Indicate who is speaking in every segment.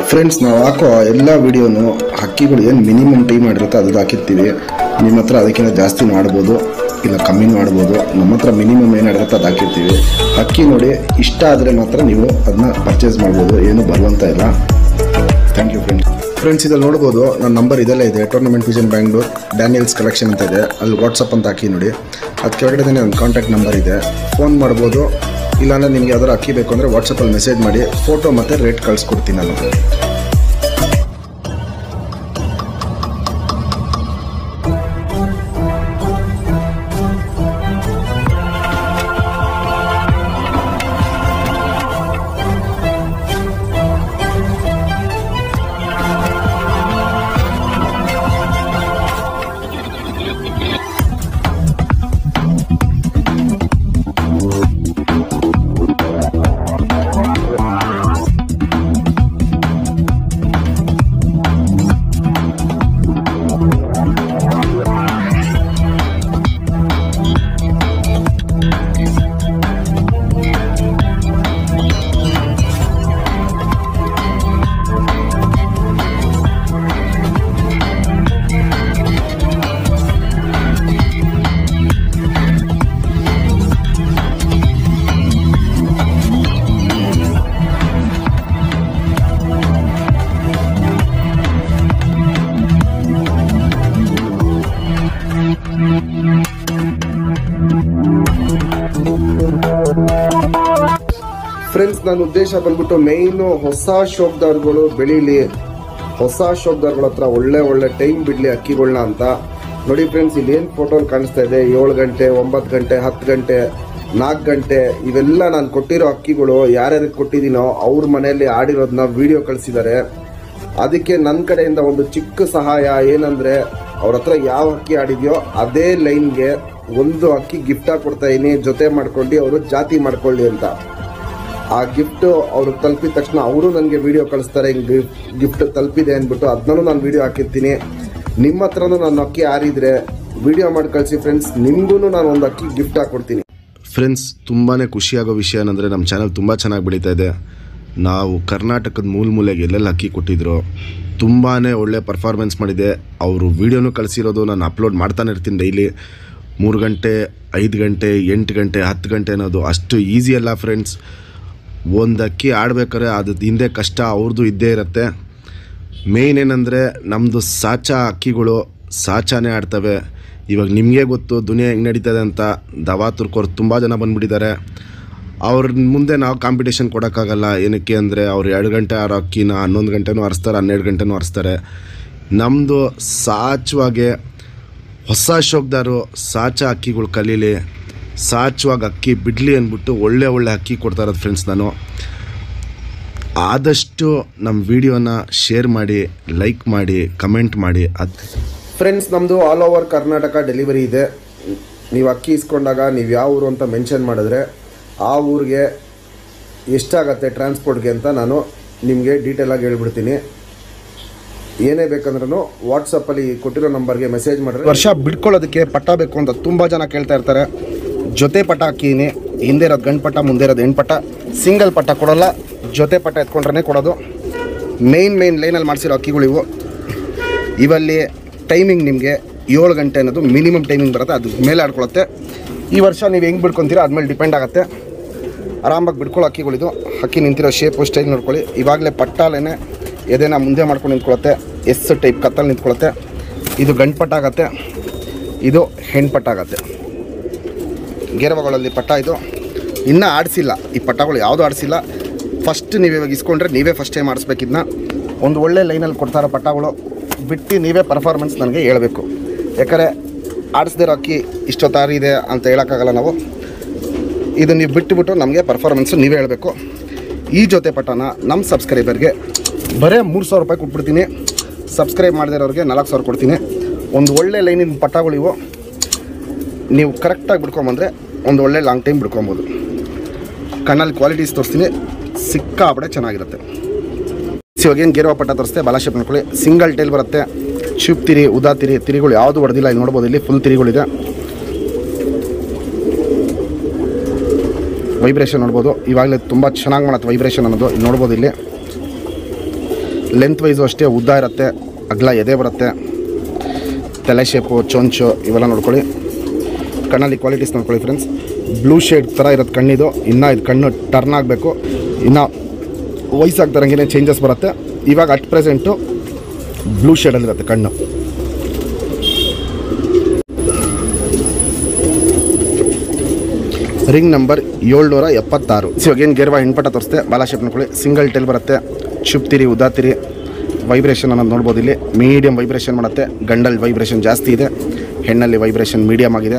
Speaker 1: friends ನಾವು ಹಾಕೋ ಎಲ್ಲ ವಿಡಿಯೋನು ಹಕ್ಕಿಗಳು ಏನು ಮಿನಿಮಮ್ ಟೈಮ್ ಮಾಡಿರುತ್ತೆ ಅದು ಹಾಕಿರ್ತೀವಿ ನಿಮ್ಮ ಹತ್ರ ಅದಕ್ಕಿಂತ ಜಾಸ್ತಿ ಮಾಡ್ಬೋದು ಇಲ್ಲ ಕಮ್ಮಿ ಮಾಡ್ಬೋದು ನಮ್ಮ ಹತ್ರ ಮಿನಿಮಮ್ ಏನಿರುತ್ತೆ ಅದು ಹಾಕಿರ್ತೀವಿ ಹಕ್ಕಿ ನೋಡಿ ಇಷ್ಟ ಆದರೆ ಮಾತ್ರ ನೀವು ಅದನ್ನ ಪರ್ಚೇಸ್ ಮಾಡ್ಬೋದು ಏನು ಬರುವಂತ ಇಲ್ಲ ಥ್ಯಾಂಕ್ ಯು ಫ್ರೆಂಡ್ಸ್ ಫ್ರೆಂಡ್ಸ್ ಇದಲ್ಲಿ ನೋಡ್ಬೋದು ನನ್ನ ನಂಬರ್ ಇದೆಲ್ಲ ಇದೆ tournament vision Bangalore Daniels collection ಅಂತ ಇದೆ ಅಲ್ಲಿ ವಾಟ್ಸಪ್ ಅಂತ ಹಾಕಿ ನೋಡಿ ಅದು ಕೆಳಗಡೆ ನನ್ನ ಕಾಂಟ್ಯಾಕ್ಟ್ ನಂಬರ್ ಇದೆ ಫೋನ್ ಮಾಡ್ಬೋದು ಇಲ್ಲಾಂದ್ರೆ ನಿಮ್ಗೆ ಯಾವ್ದಾರು ಅಕ್ಕಿ ಬೇಕು ಅಂದರೆ ವಾಟ್ಸಪ್ಪಲ್ಲಿ ಮೆಸೇಜ್ ಮಾಡಿ ಫೋಟೋ ಮತ್ತು ರೇಟ್ ಕಳಿಸ್ಕೊಡ್ತೀನಿ ನಾನು ಫ್ರೆಂಡ್ಸ್ ನನ್ನ ಉದ್ದೇಶ ಬಂದ್ಬಿಟ್ಟು ಮೇಯ್ನು ಹೊಸ ಶೋಕ್ದಾರ್ಗಳು ಬೆಳೀಲಿ ಹೊಸ ಶೋಕ್ದಾರ್ಗಳ ಹತ್ರ ಒಳ್ಳೆ ಒಳ್ಳೆ ಟೈಮ್ ಬಿಡಲಿ ಅಕ್ಕಿಗಳನ್ನ ಅಂತ ನೋಡಿ ಫ್ರೆಂಡ್ಸ್ ಇಲ್ಲಿ ಏನು ಫೋಟೋ ಕಾಣಿಸ್ತಾ ಇದೆ ಏಳು ಗಂಟೆ ಒಂಬತ್ತು ಗಂಟೆ ಹತ್ತು ಗಂಟೆ ನಾಲ್ಕು ಗಂಟೆ ಇವೆಲ್ಲ ನಾನು ಕೊಟ್ಟಿರೋ ಅಕ್ಕಿಗಳು ಯಾರ್ಯಾರಿಗೆ ಕೊಟ್ಟಿದ್ದೀನೋ ಅವ್ರ ಮನೆಯಲ್ಲಿ ಆಡಿರೋದನ್ನ ವಿಡಿಯೋ ಕಳಿಸಿದ್ದಾರೆ ಅದಕ್ಕೆ ನನ್ನ ಕಡೆಯಿಂದ ಒಂದು ಚಿಕ್ಕ ಸಹಾಯ ಏನಂದ್ರೆ ಅವ್ರ ಹತ್ರ ಯಾವ ಅಕ್ಕಿ ಆಡಿದ್ಯೋ ಅದೇ ಲೈನ್ಗೆ ಒಂದು ಅಕ್ಕಿ ಗಿಫ್ಟ್ ಆಗಿ ಕೊಡ್ತಾ ಇದೀನಿ ಜೊತೆ ಮಾಡ್ಕೊಂಡು ಅವರು ಜಾತಿ ಮಾಡ್ಕೊಳ್ಳಿ ಅಂತ ಆ ಗಿಫ್ಟ್ ಅವ್ರು ತಲುಪಿದ ತಕ್ಷಣ ಅವರು ನನಗೆ ವಿಡಿಯೋ ಕಳಿಸ್ತಾರೆ ಹಿಂಗೆ ಗಿಫ್ಟ್ ತಲುಪಿದೆ ಅಂದ್ಬಿಟ್ಟು ಅದನ್ನೂ ನಾನು ವಿಡಿಯೋ ಹಾಕಿರ್ತೀನಿ ನಿಮ್ಮ ಹತ್ರನೂ ನಾನು ಅಕ್ಕಿ ಆರಿದ್ರೆ ವಿಡಿಯೋ ಮಾಡಿ ಕಳಿಸಿ ಫ್ರೆಂಡ್ಸ್ ನಿಮಗೂ ನಾನು ಒಂದು ಅಕ್ಕಿ ಗಿಫ್ಟ್ ಹಾಕ್ಕೊಡ್ತೀನಿ ಫ್ರೆಂಡ್ಸ್ ತುಂಬಾ ಖುಷಿಯಾಗೋ ವಿಷಯ ಏನಂದರೆ ನಮ್ಮ ಚಾನಲ್ ತುಂಬ ಚೆನ್ನಾಗಿ ಬೆಳೀತಾ ಇದೆ ನಾವು ಕರ್ನಾಟಕದ ಮೂಲ ಮೂಲೆಗೆ ಎಲ್ಲೆಲ್ಲಿ ಅಕ್ಕಿ ಕೊಟ್ಟಿದ್ರು ತುಂಬಾ ಒಳ್ಳೆ ಪರ್ಫಾರ್ಮೆನ್ಸ್ ಮಾಡಿದೆ ಅವರು ವೀಡಿಯೋನು ಕಳಿಸಿರೋದು ನಾನು ಅಪ್ಲೋಡ್ ಮಾಡ್ತಾನೆ ಇರ್ತೀನಿ ಡೈಲಿ ಮೂರು ಗಂಟೆ ಐದು ಗಂಟೆ ಎಂಟು ಗಂಟೆ ಹತ್ತು ಗಂಟೆ ಅನ್ನೋದು ಅಷ್ಟು ಈಸಿ ಅಲ್ಲ ಫ್ರೆಂಡ್ಸ್ ಒಂದು ಅಕ್ಕಿ ಆಡ್ಬೇಕಾದ್ರೆ ಅದು ಹಿಂದೆ ಕಷ್ಟ ಅವ್ರದ್ದು ಇದ್ದೇ ಇರುತ್ತೆ ಮೇಯ್ನ್ ಏನಂದರೆ ನಮ್ಮದು ಸಾಚಾ ಅಕ್ಕಿಗಳು ಸಾಚಾನೇ ಆಡ್ತವೆ ಇವಾಗ ನಿಮಗೆ ಗೊತ್ತು ದುನಿಯಾ ಹೆಂಗೆ ನಡೀತದೆ ಅಂತ ದವಾ ತುರ್ಕೋರು ತುಂಬ ಜನ ಬಂದುಬಿಟ್ಟಿದ್ದಾರೆ ಅವ್ರ ಮುಂದೆ ನಾವು ಕಾಂಪಿಟೇಷನ್ ಕೊಡೋಕ್ಕಾಗಲ್ಲ ಏನಕ್ಕೆ ಅಂದರೆ ಅವ್ರು ಎರಡು ಗಂಟೆ ಆರೋ ಅಕ್ಕಿನ ಹನ್ನೊಂದು ಗಂಟೆನೂ ಹರಿಸ್ತಾರೆ ಹನ್ನೆರಡು ಗಂಟೆನೂ ಹರಿಸ್ತಾರೆ ನಮ್ಮದು ಸಾಚವಾಗೆ ಹೊಸ ಶೋಕ್ದಾರು ಸಾಚ ಅಕ್ಕಿಗಳು ಕಲೀಲಿ ಸಾಚುವಾಗ ಅಕ್ಕಿ ಬಿಡಲಿ ಅಂದ್ಬಿಟ್ಟು ಒಳ್ಳೆ ಒಳ್ಳೆ ಅಕ್ಕಿ ಕೊಡ್ತಾ ಇರೋದು ಫ್ರೆಂಡ್ಸ್ ನಾನು ಆದಷ್ಟು ನಮ್ಮ ವಿಡಿಯೋನ ಶೇರ್ ಮಾಡಿ ಲೈಕ್ ಮಾಡಿ ಕಮೆಂಟ್ ಮಾಡಿ ಅದು ಫ್ರೆಂಡ್ಸ್ ನಮ್ಮದು ಆಲ್ ಓವರ್ ಕರ್ನಾಟಕ ಡೆಲಿವರಿ ಇದೆ ನೀವು ಅಕ್ಕಿ ಇಸ್ಕೊಂಡಾಗ ನೀವು ಯಾವ ಊರು ಅಂತ ಮೆನ್ಷನ್ ಮಾಡಿದ್ರೆ ಆ ಊರಿಗೆ ಎಷ್ಟಾಗತ್ತೆ ಟ್ರಾನ್ಸ್ಪೋರ್ಟ್ಗೆ ಅಂತ ನಾನು ನಿಮಗೆ ಡೀಟೇಲಾಗಿ ಹೇಳ್ಬಿಡ್ತೀನಿ ಏನೇ ಬೇಕಂದ್ರೂ ವಾಟ್ಸಪ್ಪಲ್ಲಿ ಕೊಟ್ಟಿರೋ ನಂಬರ್ಗೆ ಮೆಸೇಜ್ ಮಾಡಿದ್ರೆ ವರ್ಷ ಬಿಡ್ಕೊಳ್ಳೋದಕ್ಕೆ ಪಟ್ಟ ಬೇಕು ಅಂತ ತುಂಬ ಜನ ಕೇಳ್ತಾ ಇರ್ತಾರೆ ಜೊತೆ ಪಟ್ಟ ಹಾಕಿನಿ ಹಿಂದೆ ಇರೋದು ಗಂಡು ಪಟ್ಟ ಮುಂದೆ ಇರೋದು ಹೆಣ್ಣು ಪಟ್ಟ ಸಿಂಗಲ್ ಪಟ್ಟ ಕೊಡೋಲ್ಲ ಜೊತೆ ಪಟ್ಟ ಎತ್ಕೊಂಡ್ರೆ ಕೊಡೋದು ಮೇಯ್ನ್ ಮೇಯ್ನ್ ಲೈನಲ್ಲಿ ಮಾಡಿಸಿರೋ ಅಕ್ಕಿಗಳಿವು ಇವಲ್ಲಿ ಟೈಮಿಂಗ್ ನಿಮಗೆ ಏಳು ಗಂಟೆ ಅನ್ನೋದು ಮಿನಿಮಮ್ ಟೈಮಿಂಗ್ ಬರುತ್ತೆ ಅದ್ರ ಮೇಲೆ ಆಡ್ಕೊಳುತ್ತೆ ಈ ವರ್ಷ ನೀವು ಹೆಂಗೆ ಬಿಡ್ಕೊತೀರೋ ಅದ್ಮೇಲೆ ಡಿಪೆಂಡ್ ಆಗುತ್ತೆ ಆರಾಮಾಗಿ ಬಿಡ್ಕೊಳ್ಳೋ ಅಕ್ಕಿಗಳಿದು ಹಕ್ಕಿ ನಿಂತಿರೋ ಶೇಪು ಸ್ಟೈಲ್ ನೋಡ್ಕೊಳ್ಳಿ ಇವಾಗಲೇ ಪಟ್ಟಾಲೇನೆ ಎದೆನ ಮುಂದೆ ಮಾಡ್ಕೊಂಡು ನಿಂತ್ಕೊಳ್ಳುತ್ತೆ ಎಸ್ ಟೈಪ್ ಕತ್ತಲ್ಲಿ ನಿಂತ್ಕೊಳ್ಳುತ್ತೆ ಇದು ಗಂಡು ಪಟ್ಟ ಆಗತ್ತೆ ಇದು ಹೆಣ್ಣು ಪಟ್ಟ ಆಗತ್ತೆ ಗೆರವಗಳಲ್ಲಿ ಪಟ್ಟ ಇದು ಇನ್ನೂ ಆಡಿಸಿಲ್ಲ ಈ ಪಟ್ಟಗಳು ಯಾವುದೂ ಆಡಿಸಿಲ್ಲ ಫಸ್ಟ್ ನೀವು ಇವಾಗ ಇಸ್ಕೊಂಡ್ರೆ ನೀವೇ ಫಸ್ಟ್ ಟೈಮ್ ಆಡಿಸ್ಬೇಕಿದ್ನ ಒಂದು ಒಳ್ಳೆ ಲೈನಲ್ಲಿ ಕೊಡ್ತಾರೋ ಪಟ್ಟಗಳು ಬಿಟ್ಟು ನೀವೇ ಪರ್ಫಾರ್ಮೆನ್ಸ್ ನನಗೆ ಹೇಳಬೇಕು ಯಾಕಂದರೆ ಆಡಿಸ್ದಿರೋ ಅಕ್ಕಿ ಇಷ್ಟೊತ್ತಾರಿ ಇದೆ ಅಂತ ಹೇಳೋಕ್ಕಾಗಲ್ಲ ನಾವು ಇದು ನೀವು ಬಿಟ್ಟುಬಿಟ್ಟು ನಮಗೆ ಪರ್ಫಾರ್ಮೆನ್ಸು ನೀವೇ ಹೇಳಬೇಕು ಈ ಜೊತೆ ಪಟ್ಟನ ನಮ್ಮ ಸಬ್ಸ್ಕ್ರೈಬರ್ಗೆ ಬರೀ ಮೂರು ಸಾವಿರ ರೂಪಾಯಿ ಕೊಟ್ಬಿಡ್ತೀನಿ ಸಬ್ಸ್ಕ್ರೈಬ್ ಮಾಡದಿರೋರಿಗೆ ನಾಲ್ಕು ಸಾವಿರ ಕೊಡ್ತೀನಿ ಒಂದು ಒಳ್ಳೆ ಲೈನಿನ ಪಟ್ಟಗಳಿವು ನೀವು ಕರೆಕ್ಟಾಗಿ ಬಿಡ್ಕೊಂಬಂದರೆ ಒಂದು ಒಳ್ಳೆ ಲಾಂಗ್ ಟೈಮ್ ಬಿಡ್ಕೊಬೋದು ಕಣ್ಣಲ್ಲಿ ಕ್ವಾಲಿಟೀಸ್ ತೋರಿಸ್ತೀನಿ ಸಿಕ್ಕಾಪಡೆ ಚೆನ್ನಾಗಿರುತ್ತೆ ಇವಾಗ ಏನು ಗೇರುವ ಪಟ್ಟ ತೋರಿಸ್ತೆ ಬಾಲಾಶೇಪ್ ನೋಡ್ಕೊಳ್ಳಿ ಸಿಂಗಲ್ ಟೈಲ್ ಬರುತ್ತೆ ಚುಪ್ ತಿರಿ ಉದಾ ತಿರಿ ತಿರಿಗಳು ಯಾವುದು ಹೊಡೆದಿಲ್ಲ ಇಲ್ಲಿ ನೋಡ್ಬೋದು ಇಲ್ಲಿ ಫುಲ್ ತಿರಿಗಳಿದೆ ವೈಬ್ರೇಷನ್ ನೋಡ್ಬೋದು ಇವಾಗಲೇ ತುಂಬ ಚೆನ್ನಾಗಿ ಮಾಡುತ್ತೆ ವೈಬ್ರೇಷನ್ ಅನ್ನೋದು ಇಲ್ಲಿ ನೋಡ್ಬೋದು ಇಲ್ಲಿ ಲೆಂತ್ ವೈಸು ಅಷ್ಟೇ ಉದ್ದ ಇರುತ್ತೆ ಅಗಲ ಎದೆ ಬರುತ್ತೆ ತಲೆ ಶೇಪು ಚೊಂಚು ಇವೆಲ್ಲ ನೋಡ್ಕೊಳ್ಳಿ ಕಣ್ಣಲ್ಲಿ ಕ್ವಾಲಿಟೀಸ್ ನೋಡ್ಕೊಳ್ಳಿ ಫ್ರೆಂಡ್ಸ್ ಬ್ಲೂ ಶೇಡ್ ಥರ ಇರೋದು ಕಣ್ಣಿದು ಇನ್ನೂ ಇದು ಕಣ್ಣು ಟರ್ನ್ ಆಗಬೇಕು ಇನ್ನು ವಯಸ್ಸಾಗ್ತಾರಂಗೆ ಚೇಂಜಸ್ ಬರುತ್ತೆ ಇವಾಗ ಅಟ್ ಪ್ರೆಸೆಂಟು ಬ್ಲೂ ಶೇಡಲ್ಲಿರುತ್ತೆ ಕಣ್ಣು ರಿಂಗ್ ನಂಬರ್ ಏಳ್ನೂರ ಎಪ್ಪತ್ತಾರು ಇವಾಗೇನು ಗೇರ್ವಾ ಹೆಣ್ಪಟ ತೋರಿಸ್ತೆ ಬಾಲ ಶೇಪ್ ನೋಡ್ಕೊಳ್ಳಿ ಸಿಂಗಲ್ ಟೆಲ್ ಬರುತ್ತೆ ಚುಪ್ತಿರಿ ಉದಾತಿರಿ ವೈಬ್ರೇಷನ್ ಅನ್ನೋದು ನೋಡ್ಬೋದು ಇಲ್ಲಿ ಮೀಡಿಯಮ್ ವೈಬ್ರೇಷನ್ ಮಾಡುತ್ತೆ ಗಂಡಲ್ಲಿ ವೈಬ್ರೇಷನ್ ಜಾಸ್ತಿ ಇದೆ ಹೆಣ್ಣಲ್ಲಿ ವೈಬ್ರೇಷನ್ ಮೀಡಿಯಮ್ ಆಗಿದೆ